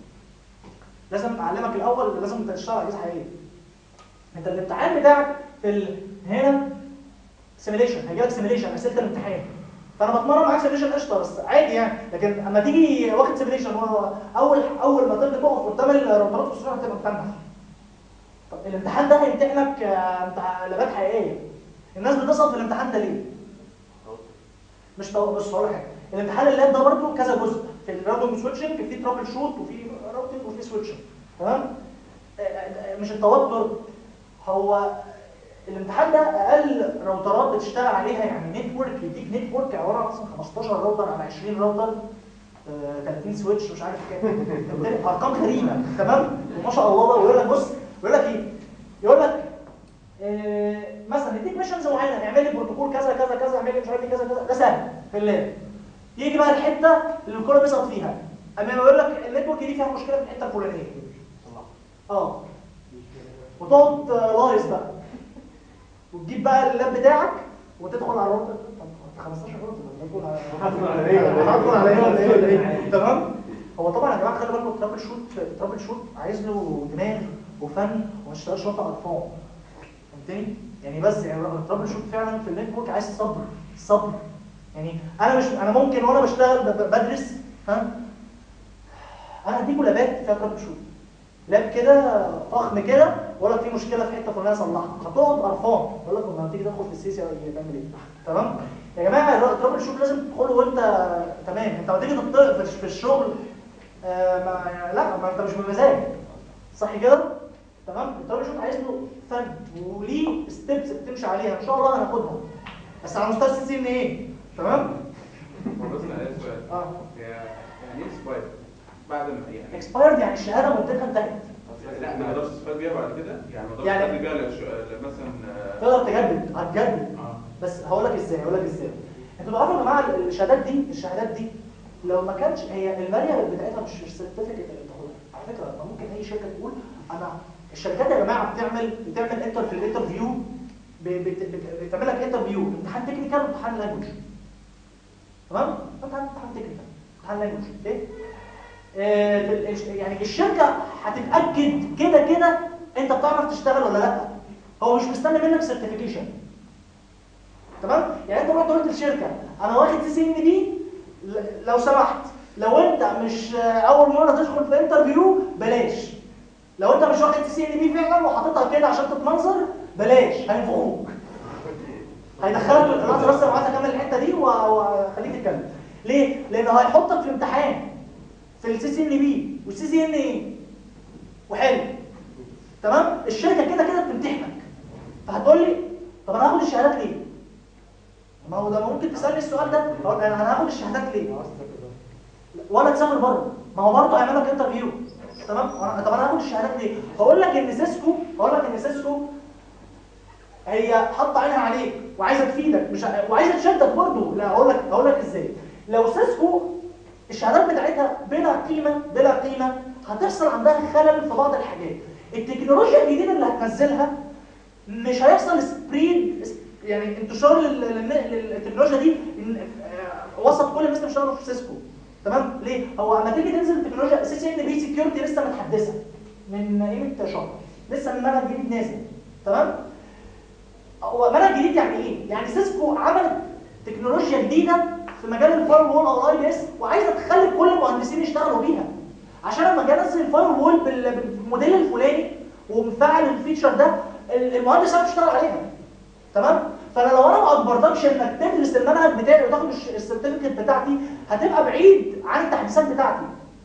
لازم اعلمك الاول لازم تشتغل على اجهزه حقيقيه انت الامتحان بتاعك في ال... هنا سيميليشن هيجي لك سيميليشن اسئله الامتحان فانا بتمرن معاك سيميليشن قشطه بس عادي يعني لكن اما تيجي واخد سيميليشن اول اول ما تبدا تقف قدام الراوترات والسرعه هتبقى متنح طب الامتحان ده هيمتحنك آه، امتحان- لغات حقيقيه الناس بتسقط في الامتحان ده ليه؟ مش طو... بص هقول لك حاجه الامتحان اللاب ده برضه كذا جزء في الراوتنج سويتشنج في ترابل شوت وفي راوتنج وفي سويتشنج تمام آه، آه، مش التوتر هو الامتحان ده اقل راوترات بتشتغل عليها يعني نتورك يديك نتورك عباره عن مثلا 15 راوتر على 20 راوتر آه، 30 سويتش مش عارف كام ارقام غريبه تمام وما شاء الله بقى ويقول لك بص يقول لك ايه يقول لك آه، مثلا يديك ميشنز معينه اعمل لي بروتوكول كذا كذا كذا اعمل لي مش عارف ايه كذا كذا ده سهل في اللاب يجي بقى الحته اللي الكوره بيسقط فيها اما يقول لك النتورك دي فيها مشكله في الحته الفلانيه اه وتقعد آه، لايص بقى وتجيب بقى اللاب بتاعك وتدخل على الراوتر طب 15 راوتر هتدخل على هدخل على ايه ولا ايه؟ هدخل على ايه ولا ايه ولا ايه تمام هو طبعا يا جماعه خلي بالكم الترابل شوت الترابل شوت عايز له دماغ وفن وما تشتغلش وانت قرفان فهمتني يعني بس يعني الترابل شوت فعلا في النتورك عايز صبر صبر يعني انا مش انا ممكن وانا بشتغل ب- ب- بدرس ها انا هديكوا لابات فيها ترابل شوت لاب كده فخم كده ولا لك في مشكله في حته فلانيه صلحها هتقعد قرفان اقول لك لما تيجي تدخل في السيسي تعمل ايه تمام يا جماعه الترابل شوت لازم تدخله وانت تمام انت لما تيجي تطلق في- في الشغل آه ما يعني لا ما انت مش بمزاج صح كده تمام الترابل شوت عايز له فن وليه ستيبس بتمشي عليها ان شاء الله هناخدها بس على مستوى السي سي ان ايه تمام هو بس انا عايز سؤال اه هي يعني ايه سبايك بعد ما يعني اكسبايرد يعني الشهاده مدتها انتهت لا ما اقدرش استفاد بيها بعد كده يعني ما اقدرش يعني- استفاد بيها لش- مثلا آه، تقدر تجدد هتجدد اه بس هقول لك ازاي هقول لك ازاي انتوا تعرفوا يا جماعه الشهادات دي الشهادات دي لو ما كانش هي الماليه بتاعتها مش مش سيرتيفيكت اللي بتاخدها على فكره ما ممكن اي شركه تقول انا الشركات يا جماعه بتعمل بتعمل انتر في الانترفيو ب- بت- بت- بتعمل لك انترفيو امتحان تكنيكال وامتحان لانجوج تمام امتحان امتحان تكنيكال امتحان لانجوج اوكي آه، في ال- يعني الشركه هتتاكد كده كده انت بتعرف تشتغل ولا لا هو مش مستني منك سيرتيفيكيشن تمام يعني انت رحت قلت للشركه انا واخد سي سي ان دي لو سمحت لو انت مش آه، اول مره تدخل في انترفيو بلاش لو انت مش واخد سي سي ان بي فعلا وحاططها كده عشان تتمنظر بلاش هينفخوك هيدخلك خلاص بس انا عايز اكمل الحته دي و- واخليك تتكلم ليه لان هيحطك في امتحان في السي سي ان بي والسي سي ان ايه وحلو تمام الشركه كده كده بتمتحنك فهتقول لي طب انا هاخد الشهادات ليه ما هو ده ممكن تسالني السؤال ده أقول انا أنا هاخد الشهادات ليه ولا تسافر بره ما هو برضه هيعمل لك انترفيو تمام وأنا- طب انا هاخد الشهادات ليه هقول لك ان سيسكو هقول لك ان سيسكو هي حاطه عينها عليك وعايزه تفيدك مش ع- وعايزه تشدك برضه لا هقول لك هقول لك ازاي لو سيسكو الشهادات بتاعتها بلا قيمه بلا قيمه هتحصل عندها خلل في بعض الحاجات التكنولوجيا الجديده اللي هتنزلها مش هيحصل سبريد يعني انتشار لل- لل- للتكنولوجيا دي إن- آه، وسط كل الناس اللي بيشتغلوا في سيسكو تمام ليه هو لما تيجي تنزل التكنولوجيا سي سي ان بي سكيورتي لسه متحدثه من قيمه شهر لسه المنهج الجديد نازل تمام هو منهج جديد يعني ايه يعني سيسكو عملت تكنولوجيا جديده في مجال الفاير وول او الاي بي اس وعايزه تخلي كل المهندسين يشتغلوا بيها عشان لما جه انزل الفاير وول بال- بالموديل الفلاني ومفعل الفيتشر ده ال- المهندس هيعرف يشتغل عليها تمام فانا لو انا ما اجبرتكش انك تدرس المنهج بتاعي وتاخد الش- السيرتيفيكت بتاعتي هتبقى بعيد عن التحديثات بتاعتي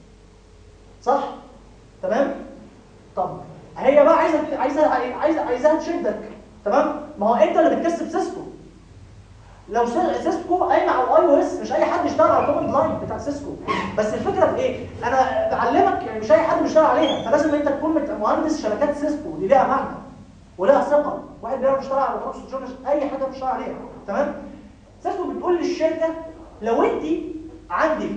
صح تمام طب هي بقى عايزه عايزه عايزه عايزاها تشدك تمام ما هو انت اللي بتكسب سيسكو لو سي- سيسكو قايمه على الاي او اس مش اي حد يشتغل على الكوماند لاين بتاع سيسكو بس الفكره في ايه انا بعلمك يعني مش اي حد بيشتغل عليها فلازم انت تكون مت- مهندس شبكات سيسكو دي ليها معنى ولها ثقه واحد بيعرف يشتغل على بروكس مش اي حاجه بيشتغل عليها تمام سيسكو بتقول للشركه لو انت عندك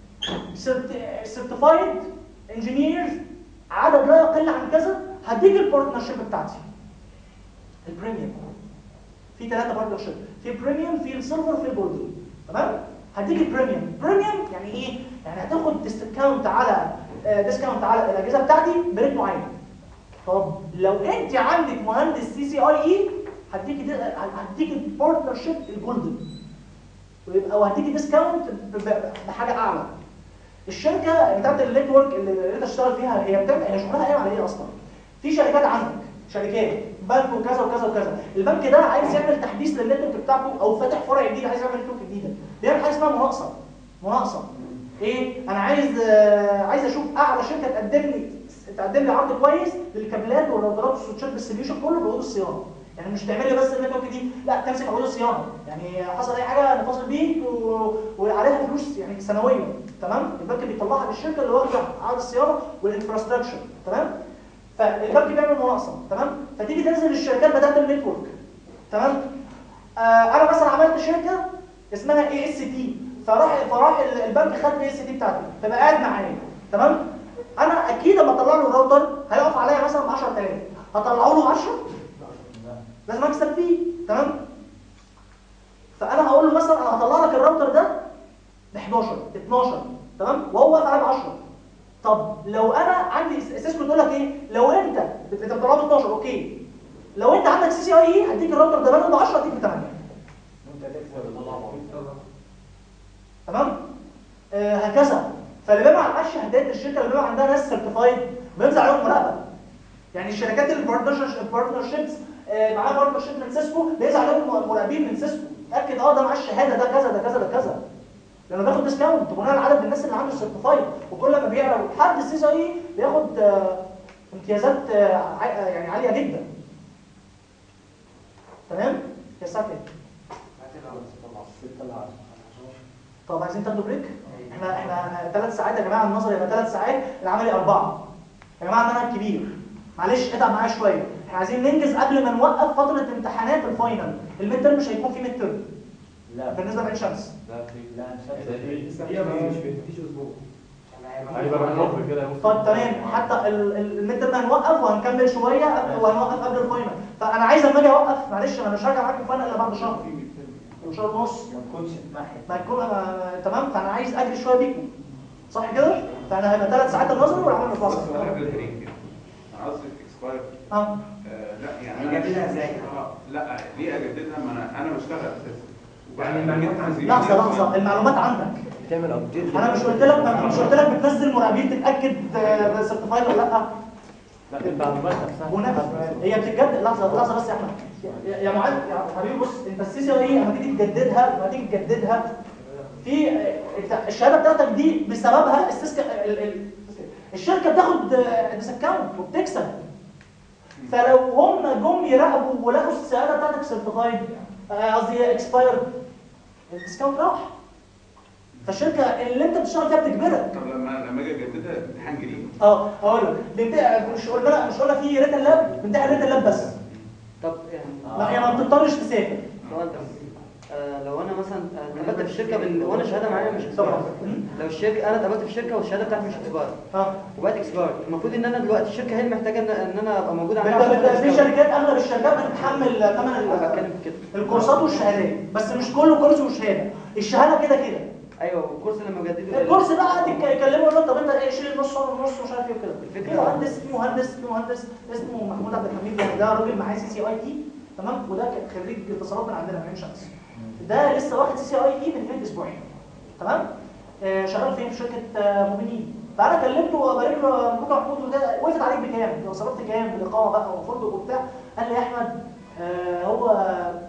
سيرتيفايد انجينيرز عدد لا يقل عن كذا هديك البارتنرشيب بتاعتي البريميوم في ثلاثه بارتنرشيب في بريميوم في السيلفر في الجولدن تمام هديك البريميوم بريميوم يعني ايه يعني هتاخد ديسكاونت على ديسكاونت على الاجهزه بتاعتي بريت معين طب لو انت عندك مهندس سي سي اي اي هديك دي- هديك البارتنرشيب الجولدن ويبقى وهديك ديسكاونت ب- ب- بحاجه اعلى الشركه بتاعت النتورك اللي انت تشتغل فيها هي بتعمل هي شغلها قايم على ايه اصلا في شركات عندك شركات بنك وكذا وكذا وكذا البنك ده عايز يعمل تحديث للنتورك بتاعته او فاتح فرع جديد عايز يعمل نتورك جديده بيعمل حاجه اسمها مناقصه مناقصه ايه انا عايز آه، عايز اشوف اعلى شركه تقدم لي تقدم لي عرض كويس للكابلات والراوترات والسويتشات بالسوليوشن كله بعقود الصيانه يعني مش تعمل لي بس النتورك دي لا تمسك عقود الصيانه يعني حصل اي حاجه نتصل بيك و... وعليها فلوس يعني سنويه تمام البنك بيطلعها للشركه اللي واخده عقد الصيانه والانفراستراكشر تمام فالبنك بيعمل مناقصه تمام فتيجي تنزل الشركات بتاعت النتورك تمام آه انا مثلا عملت شركه اسمها اي اس تي فراح فراح ال- البنك خد الاي اس تي بتاعتي فبقى قاعد معايا تمام انا اكيد لما اطلع له الراوتر هيقف عليا مثلا ب 10000 هطلعه له 10 لازم اكسب فيه تمام فانا هقول له مثلا انا هطلع لك الراوتر ده ب 11 12 تمام وهو واقف عليا ب 10 طب لو انا عندي سيسكو تقول لك ايه لو انت بت- انت بتطلعه ب 12 اوكي لو انت عندك سي سي اي اي هديك الراوتر ده بدل ب 10 هديك ب 8 تمام آه هكذا فاللي بيبقى على الشهادات الشركه اللي بيبقى عندها ناس سيرتيفايد بينزل عليهم مراقبه يعني الشركات اللي البارتنرشيبس معاه بارتنرشيب من سيسكو بينزل عليهم مراقبين من سيسكو اتاكد اه ده معاه الشهاده ده كذا ده كذا ده كذا لانه بياخد ديسكاونت بناء على عدد الناس اللي عنده سيرتيفايد وكل ما بيعلى حد السي سي اي بياخد آه، امتيازات آه، ع- آه، يعني عاليه جدا تمام يا ساعه كام طب عايزين تاخدوا بريك احنا احنا ثلاث ساعات يا جماعه النظري يبقى ثلاث ساعات العملي اربعه يا جماعه المنهج كبير معلش اتعب معايا شويه احنا عايزين ننجز قبل ما نوقف فتره امتحانات الفاينل الميد ترم مش هيكون فيه ميد ترم لا بالنسبه لعين شمس لا في لا مش إيه ده؟ هي مش مفيش اسبوع هيبقى بالحب كده يوم طب تمام حتى ال- ال- الميد ترم هنوقف وهنكمل شويه قبل وهنوقف قبل الفاينل فانا عايز اما اجي اوقف معلش انا مش هرجع معاكم الفاينل الا بعد شهر او شهر ونص ما تكونش اتمحت ما يكون ما- تمام فانا عايز اجري شويه بيكم صح كده؟ فانا هيبقى ثلاث ساعات النظري والعمل بس الفاصل انا قبل الهريك كده انا قصدي اكسباير اه آه، لا يعني انا هنجددها ازاي؟ آه، لا ليه اجددها ما انا انا بشتغل اساسا يعني المعلومات عندي. لحظه لحظه المعلومات عندك بتعمل ابديت انا مش قلت لك مش قلت لك بتنزل مراقبين تتاكد سيرتيفايد ولا لا لا المعلومات نفسها ونفس هي بتتجدد لحظه لحظه بس يا احمد يا- يا معاذ يا حبيبي بص انت السي سي اي لما تيجي تجددها لما تيجي تجددها في انت الشهاده بتاعتك دي بسببها السيسك ال- ال- الشركه بتاخد ديسكاونت وبتكسب فلو هم جم يراقبوا ولقوا الشهاده بتاعتك سيرتيفايد قصدي اكسبايرد الديسكاونت راح فالشركه اللي انت بتشتغل فيها بتجبرك طب لما لما اجي اجددها امتحان جديد اه اقول لك بنت- مش قلنا مش قلنا في ريتن لاب بنتحل ريتن لاب بس طب يعني ما يعني ما بتضطرش تسافر سؤال بس آه، لو انا مثلا آه، اتقابلت في الشركه بال... وانا شهاده معايا مش طبعا اكسباير لو الشركه انا اتقابلت في الشركه والشهاده بتاعتي مش اكسباير اه وبقت اكسباير المفروض ان انا دلوقتي الشركه هي اللي محتاجه ان, إن انا ابقى موجود بت- عندها عشان بت- في أبقى شركات اغلب الشركات بتتحمل ثمن انا بتكلم في كده الكورسات والشهادات بس مش كله كورس وشهاده الشهاده كده كده ايوه والكورس لما جددوا الكورس بقى تك- يكلموا يقول له طب انت ايه شيل النص وانا النص ومش عارف ايه وكده الفكرة- في مهندس في مهندس في مهندس اسمه محمود عبد الحميد يعني ده راجل معاه سي سي اي اي تمام وده كان خريج اتصالات من عندنا من عين شمس ده لسه واخد سي سي اي اي من قيمه اسبوعين تمام آه شغال فين في شركه آه مؤمنين فانا كلمته وبارك له مبروك يا محمود وده وقفت عليك بكام؟ لو صرفت كام بالاقامه بقى وفندق وبتاع قال لي يا احمد آه هو آه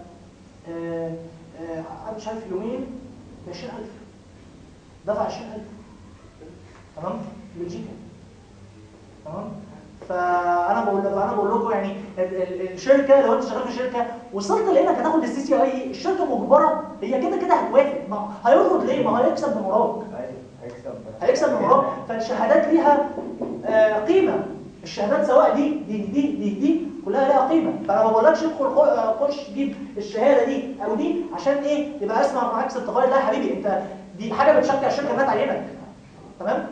آه أنا مش عارف يومين ب 20000 دفع 20000 تمام بلجيكا تمام فانا بقول فانا بقول لكم يعني ال- ال- الشركه لو انت شغال في شركه وصلت لانك هتاخد السي سي اي الشركه مجبره هي كده كده هتوافق ما هيرفض ليه؟ ما هيكسب من وراك هيكسب هيكسب من وراك فالشهادات ليها آه، قيمه الشهادات سواء دي دي دي دي دي كلها ليها قيمه فانا ما بقولكش ادخل خ- آه، خش جيب الشهاده دي او دي عشان ايه يبقى اسمع معاك سيرتيفايد لا يا حبيبي انت دي حاجه بتشجع الشركه انها تعينك تمام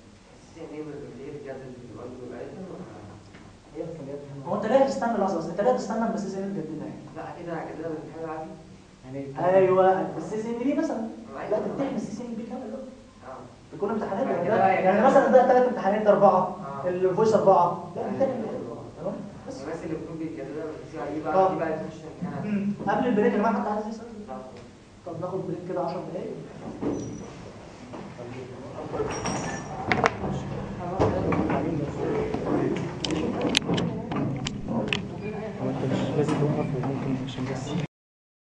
هو انت ليه هتستنى لحظه بس انت ليه هتستنى اما السي سي ان تجددها يعني لا كده كده بالامتحان العادي يعني ايوه السي سي ان دي مثلا لا تمتحن السي سي ان بي كامل بقى اه تكون امتحانات يعني يعني, كده ده بقى يعني يعني كده- مثلا ده ثلاث امتحانات ده اربعه آه. الفويس اربعه لا امتحان تمام بس الناس اللي بتكون بيتجددها بالسي اي آه. بقى دي بقى تخش الامتحان مم. قبل البريك يا جماعه حد عايز يسال لا. طب ناخد بريك كده 10 دقايق